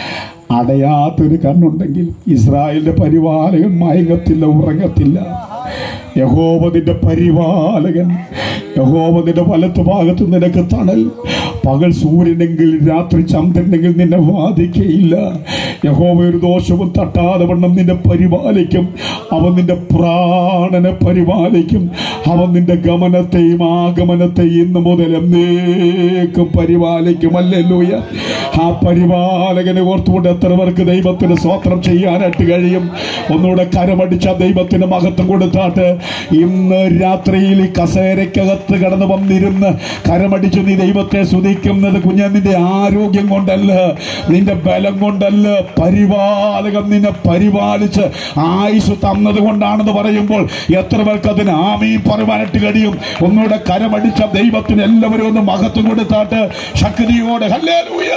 അടയാത്തൊരു കണ്ണുണ്ടെങ്കിൽ ഇസ്രായേലിന്റെ പരിപാലകൻ മയങ്ങത്തില്ല ഉറങ്ങത്തില്ല യഹോവ നിന്റെ പരിപാലകൻ യഹോവ നിന്റെ വലത്ത് ഭാഗത്ത് നിനക്ക് തണൽ പകൽ സൂര്യനെങ്കിൽ രാത്രി ചന്ദ്രനെങ്കിൽ നിന്നെ ബാധിക്കയില്ല യഹോവ ഒരു ദോഷവും തട്ടാതെ വണ്ണം നിന്നെ പരിപാലിക്കും അവൻ നിന്റെ പ്രാണനെ പരിപാലിക്കും അവൻ നിന്റെ ഗമനത്തെയും ആഗമനത്തെയും ഇന്ന് മുതൽ എന്നേക്കും പരിപാലിക്കും അല്ലെല്ലൂയ ആ പരിപാലകനെ ഓർത്തുകൊണ്ട് എത്ര പേർക്ക് ദൈവത്തിന് സ്വോത്രം ചെയ്യാനായിട്ട് കഴിയും ഒന്നുകൂടെ കരമടിച്ച ദൈവത്തിന് മഹത്വം കൊടുത്താട്ട് ഇന്ന് രാത്രിയിൽ ഈ കസേരയ്ക്കകത്ത് കടന്നു വന്നിരുന്ന് കരമടിച്ച് നീ ദൈവത്തെ സ്തുതിക്കുന്നത് കുഞ്ഞ നിന്റെ ആരോഗ്യം കൊണ്ടല്ല നിന്റെ ബലം കൊണ്ടല്ല പരിപാലകം നിന്നെ പരിപാലിച്ച് ആയുസ് തന്നത് കൊണ്ടാണെന്ന് പറയുമ്പോൾ എത്ര പേർക്ക് അതിന് ആമീ പറയുവാനായിട്ട് കഴിയും ഒന്നുകൂടെ കരമടിച്ച ദൈവത്തിന് എല്ലാവരും ഒന്ന് മഹത്വം കൊടുത്താട്ട് ശക്തിയോടെ ഹല്ലേലൂയ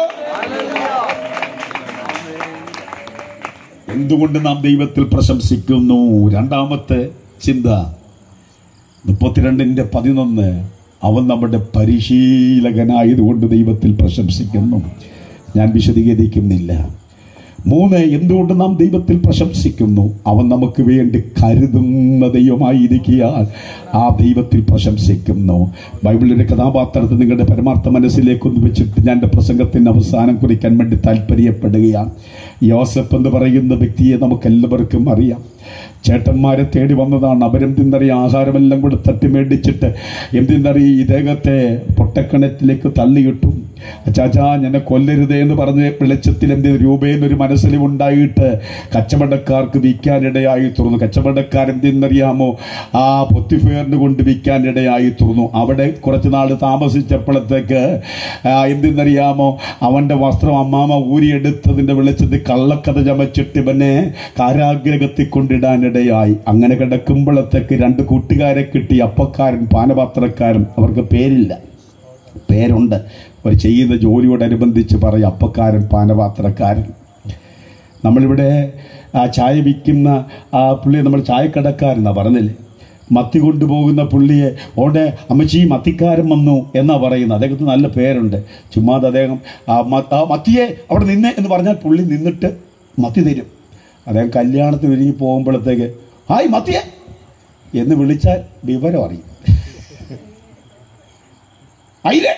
എന്തുകൊണ്ട് നാം ദൈവത്തിൽ പ്രശംസിക്കുന്നു രണ്ടാമത്തെ ചിന്ത മുപ്പത്തിരണ്ടിന്റെ പതിനൊന്ന് അവൻ നമ്മുടെ പരിശീലകനായതുകൊണ്ട് ദൈവത്തിൽ പ്രശംസിക്കുന്നു ഞാൻ വിശദീകരിക്കുന്നില്ല മൂന്ന് എന്തുകൊണ്ട് നാം ദൈവത്തിൽ പ്രശംസിക്കുന്നു അവൻ നമുക്ക് വേണ്ടി കരുതുന്ന ദൈവമായിരിക്കാൻ ആ ദൈവത്തിൽ പ്രശംസിക്കുന്നു ബൈബിളിലെ കഥാപാത്രത്തെ നിങ്ങളുടെ പരമാർത്ഥ മനസ്സിലേക്ക് ഒന്ന് വെച്ചിട്ട് ഞാൻ എൻ്റെ പ്രസംഗത്തിൻ്റെ അവസാനം കുറിക്കാൻ വേണ്ടി താല്പര്യപ്പെടുകയാണ് യോസഫ് എന്ന് പറയുന്ന വ്യക്തിയെ നമുക്ക് എല്ലാവർക്കും അറിയാം ചേട്ടന്മാരെ തേടി വന്നതാണ് അവരെന്തിന്നറിയ ആഹാരമെല്ലാം കൂടെ തട്ടി മേടിച്ചിട്ട് എന്തിന്നറിയ ഇദ്ദേഹത്തെ പൊട്ടക്കിണറ്റിലേക്ക് തള്ളിയിട്ടു ചാച്ചാ എന്നെ കൊല്ലരുതേ എന്ന് പറഞ്ഞ് വെളിച്ചത്തിൽ എന്ത് രൂപേന്നൊരു മനസ്സിലുണ്ടായിട്ട് കച്ചവടക്കാർക്ക് വിൽക്കാനിടയായി തുറന്നു കച്ചവടക്കാർ എന്തെന്നറിയാമോ ആ പൊത്തിഫെയറിന് കൊണ്ട് വിൽക്കാനിടയായി തുറന്നു അവിടെ കുറച്ച് നാൾ താമസിച്ചപ്പോഴത്തേക്ക് ആ, എന്തെന്നറിയാമോ അവന്റെ വസ്ത്രം അമ്മാമ ഊരിയെടുത്തതിന്റെ വെളിച്ചത്തിൽ കള്ളക്കഥ ചമച്ചിട്ട് ഇവനെ കാരാഗ്രഹത്തിൽ കൊണ്ടിടാനിടയായി അങ്ങനെ കിടക്കുമ്പോഴത്തേക്ക് രണ്ട് കൂട്ടുകാരെ കിട്ടി അപ്പക്കാരൻ പാനപാത്രക്കാരൻ അവർക്ക് പേരില്ല പേരുണ്ട് അവർ ചെയ്യുന്ന ജോലിയോടനുബന്ധിച്ച് പറയും അപ്പക്കാരൻ പാനപാത്രക്കാരൻ നമ്മളിവിടെ ആ ചായ വിൽക്കുന്ന ആ പുള്ളിയെ നമ്മൾ ചായക്കടക്കാരെന്നാ പറഞ്ഞില്ലേ മത്തി കൊണ്ടുപോകുന്ന പുള്ളിയെ ഓടെ അമ്മച്ചി മത്തിക്കാരൻ വന്നു എന്നാ പറയുന്നത് അദ്ദേഹത്തിന് നല്ല പേരുണ്ട് ചുമ്മാതെ അദ്ദേഹം ആ മ- ആ മത്തിയെ അവിടെ നിന്നേ എന്ന് പറഞ്ഞാൽ പുള്ളി നിന്നിട്ട് മത്തി തരും അദ്ദേഹം കല്യാണത്തിന് ഒരുങ്ങി പോകുമ്പോഴത്തേക്ക് ഹായ് മത്തിയെ എന്ന് വിളിച്ചാൽ വിവരം അറിയും അയിലേ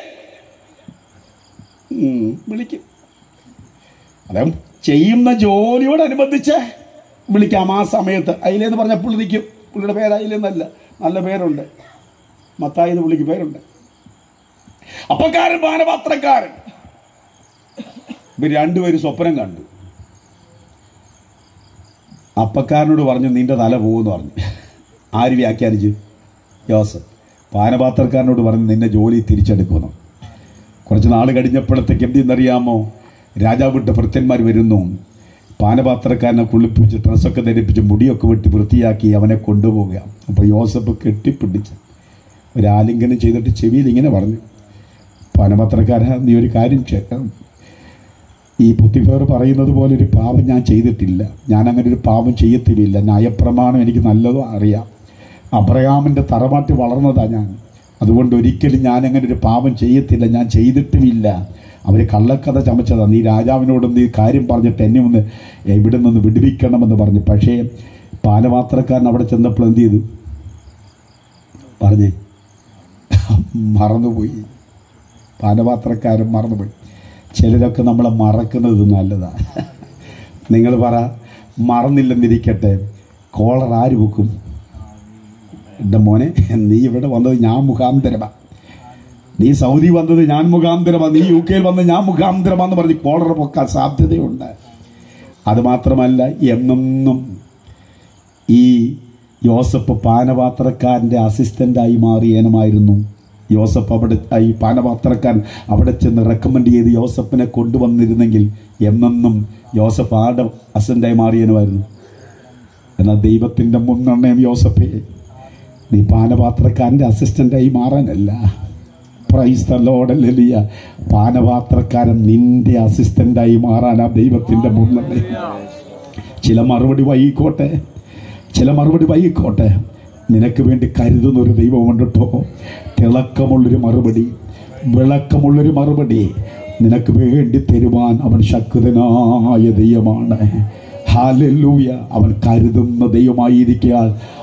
ഉം, വിളിക്കും അദ്ദേഹം ചെയ്യുന്ന ജോലിയോടനുബന്ധിച്ച് വിളിക്കാം ആ സമയത്ത് അയിലെന്ന് പറഞ്ഞ പുള്ളി നിൽക്കും പുള്ളിയുടെ പേര് അയിലെന്നല്ല നല്ല പേരുണ്ട് മത്തായി എന്ന് പുള്ളിക്ക് പേരുണ്ട് അപ്പക്കാരൻ പാനപാത്രക്കാരൻ ഇവർ രണ്ടുപേരും സ്വപ്നം കണ്ടു അപ്പക്കാരനോട് പറഞ്ഞു നിന്റെ തല പോകുമെന്ന് പറഞ്ഞു ആര് വ്യാഖ്യാനിച്ചു യോസഫ് പാനപാത്രക്കാരനോട് പറഞ്ഞു നിന്നെ ജോലി തിരിച്ചെടുക്കുന്നു കുറച്ച് നാൾ കഴിഞ്ഞപ്പോഴത്തേക്ക് എന്തെന്നറിയാമോ രാജാവിട്ട് ഭൃത്യന്മാർ വരുന്നു പാനപാത്രക്കാരനെ കുളിപ്പിച്ച് ഡ്രസ്സൊക്കെ ധരിപ്പിച്ച് മുടിയൊക്കെ വെട്ടി വൃത്തിയാക്കി അവനെ കൊണ്ടുപോവുക അപ്പോൾ യോസഫ് കെട്ടിപ്പിടിച്ച് ഒരു ആലിംഗനം ചെയ്തിട്ട് ചെവിയിൽ ഇങ്ങനെ പറഞ്ഞു പാനപാത്രക്കാര നീ ഒരു കാര്യം ചെയ്യണം ഈ പുത്തിഫേർ പറയുന്നത് പോലെ ഒരു പാപം ഞാൻ ചെയ്തിട്ടില്ല ഞാൻ അങ്ങനെ ഒരു പാപം ചെയ്യത്തില്ല ന്യായപ്രമാണം എനിക്ക് നല്ലതും അറിയാം അബ്രഹാമിൻ്റെ തറവാട്ടി വളർന്നതാ ഞാൻ അതുകൊണ്ട് ഒരിക്കലും ഞാൻ അങ്ങനെ ഒരു പാപം ചെയ്യത്തില്ല ഞാൻ ചെയ്തിട്ടുമില്ല അവർ കള്ളക്കഥ ചമച്ചതാ നീ രാജാവിനോട് നീ കാര്യം പറഞ്ഞിട്ട് എന്നെ ഒന്ന് ഇവിടെ നിന്ന് വിടുവിക്കണമെന്ന് പറഞ്ഞു പക്ഷേ പാനപാത്രക്കാരൻ അവിടെ ചെന്നപ്പോൾ എന്ത് ചെയ്തു പറഞ്ഞേ മറന്നുപോയി പാനപാത്രക്കാരൻ മറന്നുപോയി ചിലരൊക്കെ നമ്മളെ മറക്കുന്നത് നല്ലതാ നിങ്ങൾ പറ മറന്നില്ലെന്നിരിക്കട്ടെ കോളർ ആര് വെക്കും എൻ്റെ മോനെ നീ ഇവിടെ വന്നത് ഞാൻ മുഖാന്തരമാ നീ സൗദി വന്നത് ഞാൻ മുഖാന്തരമാ നീ യു കെയിൽ വന്നത് ഞാൻ മുഖാന്തരമാന്ന് പറഞ്ഞ് കോളർ പൊക്കാൻ സാധ്യതയുണ്ട് അത് മാത്രമല്ല എന്നെന്നും ഈ യോസഫ് പാനപാത്രക്കാരൻ്റെ അസിസ്റ്റൻ്റായി മാറിയേനമായിരുന്നു യോസഫ് അവിടെ ഈ പാനപാത്രക്കാരൻ അവിടെ ചെന്ന് റെക്കമെൻഡ് ചെയ്ത് യോസഫിനെ കൊണ്ടുവന്നിരുന്നെങ്കിൽ എന്നെന്നും യോസഫ് ആടെ അസിസ്റ്റൻ്റായി മാറിയേനുമായിരുന്നു എന്നാൽ ദൈവത്തിൻ്റെ മുൻനിർണയം യോസഫേ നീ പാനപാത്രക്കാരൻ്റെ അസിസ്റ്റൻ്റായി മാറാനല്ല പ്രൈസ് ദ ലോർഡ് ഹല്ലേലൂയ പാനപാത്രക്കാരൻ നിന്റെ അസിസ്റ്റൻ്റായി മാറാനാ ദൈവത്തിൻ്റെ മുൻനിർണയം ചില മറുപടി വൈകിക്കോട്ടെ ചില മറുപടി വൈകിക്കോട്ടെ നിനക്ക് വേണ്ടി കരുതുന്ന ഒരു ദൈവമുണ്ട് കേട്ടോ തിളക്കമുള്ളൊരു മറുപടി വിളക്കമുള്ളൊരു മറുപടി നിനക്ക് വേണ്ടി തരുവാൻ അവൻ ശക്തനായ ദൈവമാണ് ഹാലൂയ അവൻ കരുതുന്ന ദൈവമായിരിക്കാൻ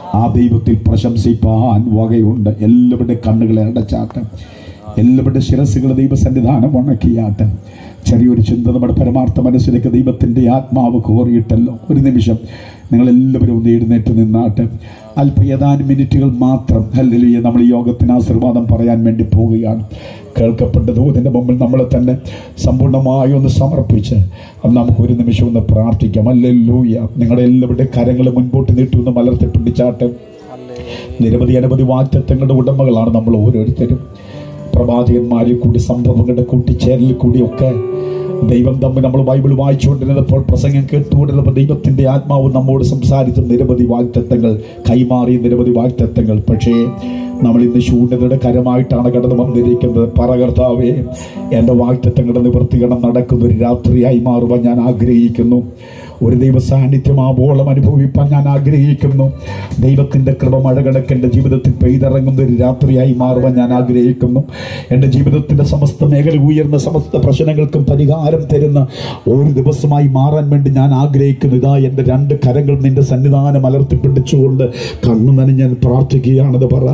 ആ ദൈവത്തിൽ പ്രശംസിപ്പാൻ വകയുണ്ട് എല്ലാവരുടെ കണ്ണുകളെ അടച്ചാട്ട് എല്ലാവരുടെ ശിരസുകൾ ദൈവസന്നിധാനം ഉണക്കിയാട്ട് ചെറിയൊരു ചിന്ത നമ്മുടെ പരമാർത്ഥ മനസ്സിലേക്ക് ദൈവത്തിൻ്റെ ആത്മാവ് കോറിയിട്ടല്ലോ ഒരു നിമിഷം നിങ്ങളെല്ലാവരും ഒന്ന് എഴുന്നേറ്റ് നിന്നാട്ട് അല്പ ഏതാനും മിനിറ്റുകൾ മാത്രം അല്ലെങ്കിൽ നമ്മൾ ഈ യോഗത്തിന് ആശീർവാദം പറയാൻ വേണ്ടി പോവുകയാണ് കേൾക്കപ്പെട്ട ദൂതിൻ്റെ മുമ്പിൽ നമ്മളെ തന്നെ സമ്പൂർണ്ണമായി ഒന്ന് സമർപ്പിച്ച് അത് നമുക്ക് ഒരു നിമിഷം ഒന്ന് പ്രാർത്ഥിക്കാം അല്ലല്ലൂയ നിങ്ങളുടെ എല്ലാവരുടെ കരങ്ങൾ മുൻപോട്ട് നീട്ടി ഒന്ന് മലർത്തി പിടിച്ചാട്ട് നിരവധി അനവധി വാക്തത്വങ്ങളുടെ ഉടമകളാണ് നമ്മൾ ഓരോരുത്തരും പ്രവാചകന്മാരിൽ കൂടി സംഭവങ്ങളുടെ കൂട്ടിച്ചേരലിൽ കൂടിയൊക്കെ ദൈവം തമ്മിൽ നമ്മൾ ബൈബിൾ വായിച്ചുകൊണ്ടിരുന്നപ്പോൾ പ്രസംഗം കേട്ടുകൊണ്ടിരുന്നപ്പോൾ ദൈവത്തിന്റെ ആത്മാവ് നമ്മോട് സംസാരിച്ച നിരവധി വാക്തത്വങ്ങൾ കൈമാറിയ നിരവധി വാക്തത്വങ്ങൾ പക്ഷേ നമ്മൾ ഇന്ന് ശൂന്യതയുടെ കരമായിട്ടാണ് കടന്നു വന്നിരിക്കുന്നത് പറകർത്താവേ എൻ്റെ വാക്തത്വങ്ങളുടെ നിവൃത്തികരണം നടക്കുന്ന ഒരു രാത്രിയായി മാറുവാൻ ഞാൻ ആഗ്രഹിക്കുന്നു ഒരു ദൈവ സാന്നിധ്യം ആവോളം അനുഭവിപ്പാൻ ഞാൻ ആഗ്രഹിക്കുന്നു ദൈവത്തിൻ്റെ കൃപ മഴകടക്ക് എൻ്റെ ജീവിതത്തിൽ പെയ്തിറങ്ങുന്ന ഒരു രാത്രിയായി മാറുവാൻ ഞാൻ ആഗ്രഹിക്കുന്നു എൻ്റെ ജീവിതത്തിൻ്റെ സമസ്ത മേഖല ഉയർന്ന സമസ്ത പ്രശ്നങ്ങൾക്കും പരിഹാരം തരുന്ന ഒരു ദിവസമായി മാറാൻ വേണ്ടി ഞാൻ ആഗ്രഹിക്കുന്നു ഇതാ എൻ്റെ രണ്ട് കരങ്ങൾ നിന്റെ സന്നിധാനം അലർത്തിപ്പിടിച്ചുകൊണ്ട് കണ്ണു നനഞ്ഞ് ഞാൻ പ്രാർത്ഥിക്കുകയാണെന്ന് പറ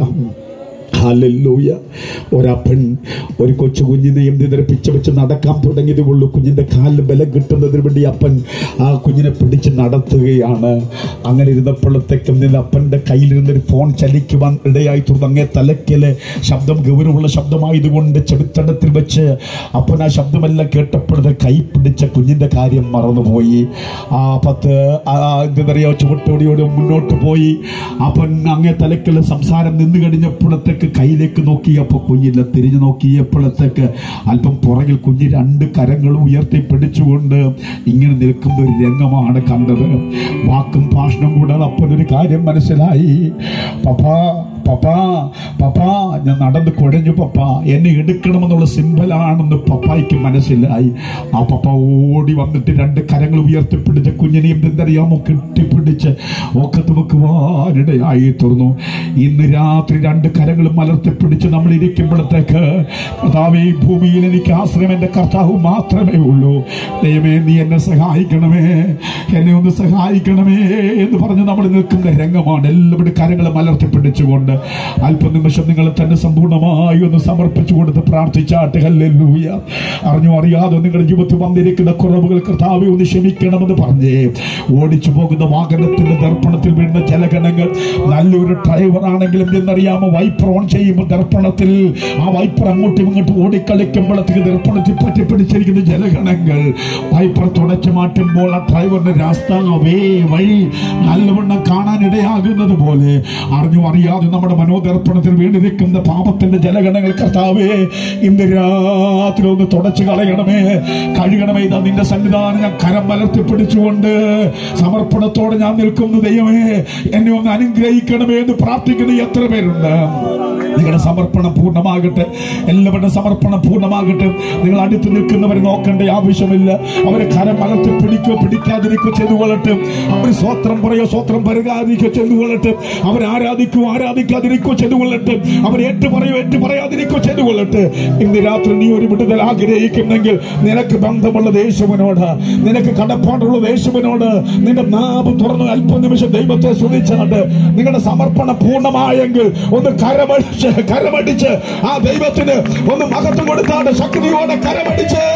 ഹല്ലേലൂയ ഒരപ്പൻ ഒരു കൊച്ചു കുഞ്ഞിനെ എന്ത് നിരപ്പിച്ച് വെച്ച് നടക്കാൻ തുടങ്ങിയതേ ഉള്ളൂ കുഞ്ഞിൻ്റെ കാലിൽ ബലം കിട്ടുന്നതിന് വേണ്ടി അപ്പൻ ആ കുഞ്ഞിനെ പിടിച്ച് നടത്തുകയാണ് അങ്ങനെ ഇരുന്നപ്പോഴത്തേക്കും നിന്ന് അപ്പൻ്റെ കയ്യിലിരുന്നൊരു ഫോൺ ചലിക്കുവാൻ ഇടയായി തുടർന്ന് അങ്ങേ തലയ്ക്കലെ ശബ്ദം ഗൗരവമുള്ള ശബ്ദമായതുകൊണ്ട് ചെവിത്തടത്തിൽ വെച്ച് അപ്പൻ ആ ശബ്ദമെല്ലാം കേട്ടപ്പോഴത്തെ കൈ പിടിച്ച കുഞ്ഞിൻ്റെ കാര്യം മറന്നുപോയി ആ പത്ത് ആ എന്താ പറയുക ചുവട്ടോടിയോടെ മുന്നോട്ട് പോയി അപ്പൻ അങ്ങേ തലയ്ക്കൽ സംസാരം നിന്ന് കഴിഞ്ഞപ്പോഴത്തേക്ക് കയ്യിലേക്ക് നോക്കിയപ്പോൾ കുഞ്ഞില്ല തിരിഞ്ഞു നോക്കിയപ്പോഴത്തേക്ക് അല്പം പുറകിൽ കുഞ്ഞ് രണ്ട് കരങ്ങൾ ഉയർത്തി പിടിച്ചുകൊണ്ട് ഇങ്ങനെ നിൽക്കുന്ന ഒരു രംഗമാണ് കണ്ടത് വാക്കും ഭാഷണം കൂടാതെ അപ്പനൊരു കാര്യം മനസ്സിലായി പപ്പാ പപ്പാ പപ്പാ ഞാൻ നടന്ന് കുഴഞ്ഞു പപ്പ എന്നെ എടുക്കണമെന്നുള്ള സിമ്പലാണെന്ന് പപ്പായ്ക്ക് മനസ്സിലായി ആ പപ്പ ഓടി വന്നിട്ട് രണ്ട് കരങ്ങൾ ഉയർത്തിപ്പിടിച്ച് കുഞ്ഞിനെയും എന്തറിയാമോ കെട്ടിപ്പിടിച്ച് ഒക്കത്ത് വെക്കുവാനിടയായി തീർന്നു ഇന്ന് രാത്രി രണ്ട് കരങ്ങളും മലർത്തിപ്പിടിച്ച് നമ്മൾ ഇരിക്കുമ്പോഴത്തേക്ക് കർത്താവേ ഈ ഭൂമിയിൽ എനിക്ക് ആശ്രയം എൻ്റെ കർത്താവ് മാത്രമേ ഉള്ളൂ ദൈവമേ നീ എന്നെ സഹായിക്കണമേ എന്നെ ഒന്ന് സഹായിക്കണമേ എന്ന് പറഞ്ഞ് നമ്മൾ നിൽക്കുന്ന രംഗമാണ് എല്ലാവരുടെ കരങ്ങൾ മലർത്തിപ്പിടിച്ചുകൊണ്ട് അല്പനിമിഷം നിങ്ങളെ തന്നെ സമ്പൂർണ്ണമായി ഒന്ന് സമർപ്പിച്ചു കൊടുത്ത് പ്രാർത്ഥിച്ചാട്ട് ഹല്ലേലൂയ അറിഞ്ഞോ അറിയാതെ നിങ്ങളുടെ ജീവിതത്തിൽ വന്നിരിക്കുന്ന കുറവുകൾ കർത്താവെ ഒന്ന് ക്ഷമിക്കണമെന്ന് പറഞ്ഞേ ഓടിച്ചു പോകുന്ന വാഹനത്തിന്റെ ദർപ്പണത്തിൽ വീഴുന്ന ജലഗണങ്ങൾ നല്ലൊരു ഡ്രൈവർ ആണെങ്കിലും എന്നറിയാമോ വൈപ്പർ ഓൺ ചെയ്യുമ്പോൾ ദർപ്പണത്തിൽ ആ വൈപ്പർ അങ്ങോട്ടും ഇങ്ങോട്ടും ഓടിക്കളിക്കുമ്പോഴത്തേക്ക് ദർപ്പണത്തിൽ പറ്റി പിടിച്ചിരിക്കുന്ന ജലഗണങ്ങൾ വൈപ്പർ തുടച്ചു മാറ്റുമ്പോൾ ആ ഡ്രൈവറിന്റെ രാസ്താവേ വഴി നല്ലവണ്ണം കാണാനിടയാകുന്നത് പോലെ അറിഞ്ഞു അറിയാതെ നമ്മുടെ മനോദർപ്പണത്തിൽ വീണിരിക്കുന്ന പാപത്തിന്റെ ജലഗണങ്ങൾ കർത്താവേ ഇന്ന് രാത്രി ഒന്ന് തുടച്ചു കളയണമേ കഴുകണമേ ഇതാ നിന്റെ സന്നിധാനം ഞാൻ കരം മലർത്തി പിടിച്ചുകൊണ്ട് സമർപ്പണത്തോടെ ഞാൻ നിൽക്കുന്നു ദൈവമേ എന്നെ ഒന്ന് അനുഗ്രഹിക്കണമേ എന്ന് പ്രാർത്ഥിക്കുന്ന എത്ര പേരുണ്ട് നിങ്ങളുടെ സമർപ്പണം പൂർണ്ണമാകട്ടെ എല്ലാവരുടെ സമർപ്പണം പൂർണ്ണമാകട്ടെ നിങ്ങൾ അടുത്ത് നിൽക്കുന്നവരെ നോക്കേണ്ട ആവശ്യമില്ല അവരെ കരം മലർത്തി പിടിക്കോ പിടിക്കാതിരിക്കോ ചെയ്തുകൊള്ളട്ടെ അവർ സ്വത്രം പറയോ സ്വത്രം പരുകാതിരിക്കോ ചെയ്തുകൊള്ളട്ടെ അവർ ആരാധിക്കോ ആരാധിക്കാതിരിക്കോ ചെയ്തുകൊള്ളട്ടെ അവർ ഏറ്റു പറയോ ഏറ്റു പറയാതിരിക്കോ ചെയ്തുകൊള്ളട്ടെ ഇന്ന് രാത്രി നീ ഒരു വിടുതൽ ആഗ്രഹിക്കുന്നെങ്കിൽ നിനക്ക് ബന്ധമുള്ള ദേശവനോട് നിനക്ക് കടപ്പാടുള്ള ദേശവനോട് നിന്റെ നാവ് തുറന്ന് അല്പനിമിഷം ദൈവത്തെ സ്തുതിച്ചാണ്ട് നിങ്ങളുടെ സമർപ്പണം പൂർണ്ണമായെങ്കിൽ ഒന്ന് കരമടിച്ച് കരമടിച്ച് ആ ദൈവത്തിന് ഒന്ന് മഹത്വം കൊടുത്താണ്ട് ശക്തിയോടെ കരമടിച്ച്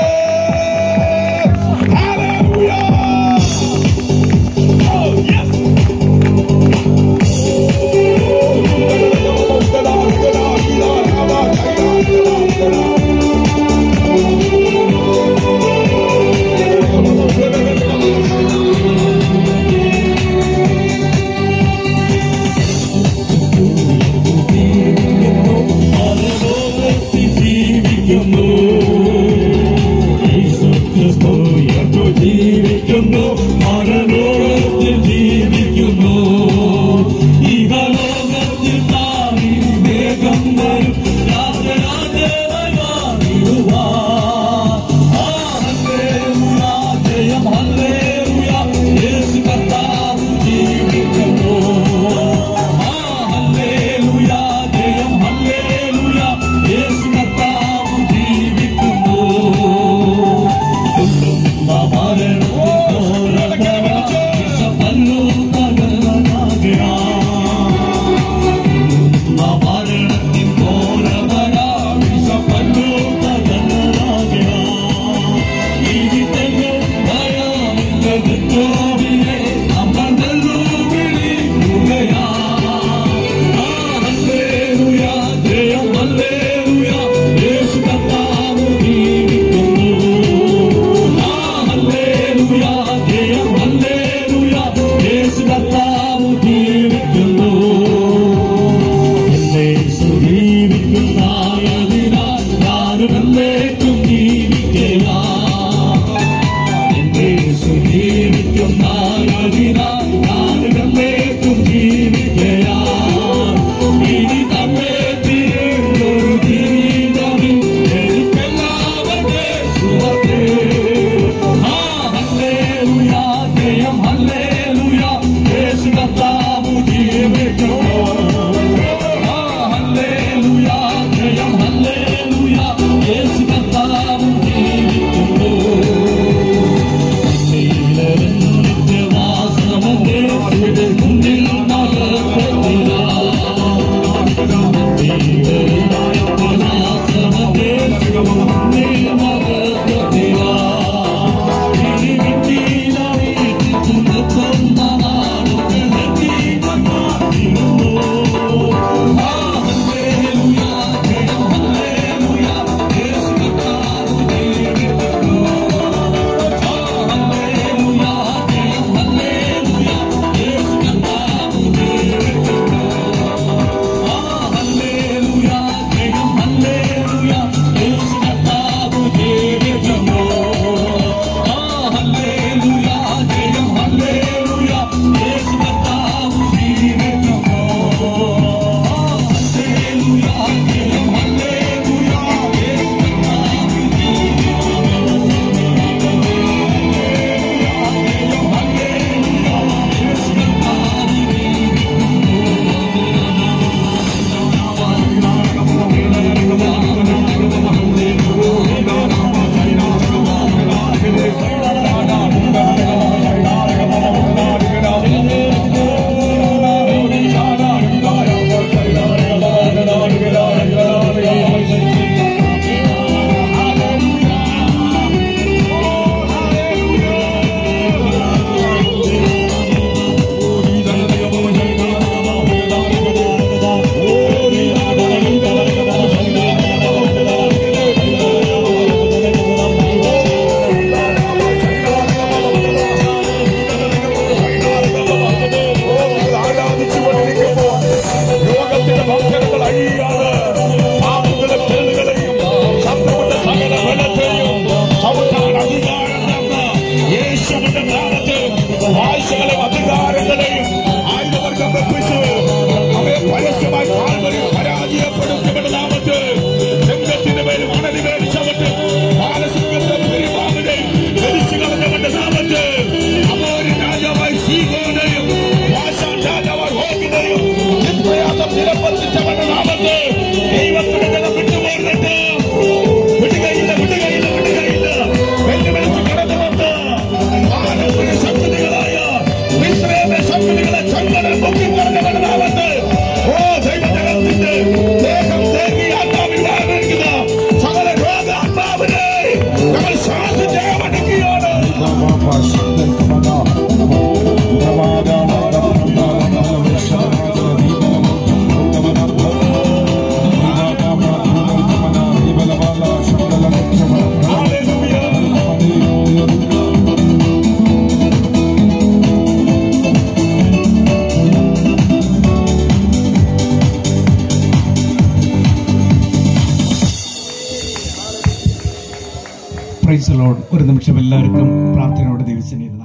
Hallelujah! Oh, yes! ജീവിക്കുന്നു പ്രൈസ് ലോഡ് ഒരു നിമിഷം എല്ലാവർക്കും പ്രാർത്ഥനയോടെ ദൈവസന്നിധി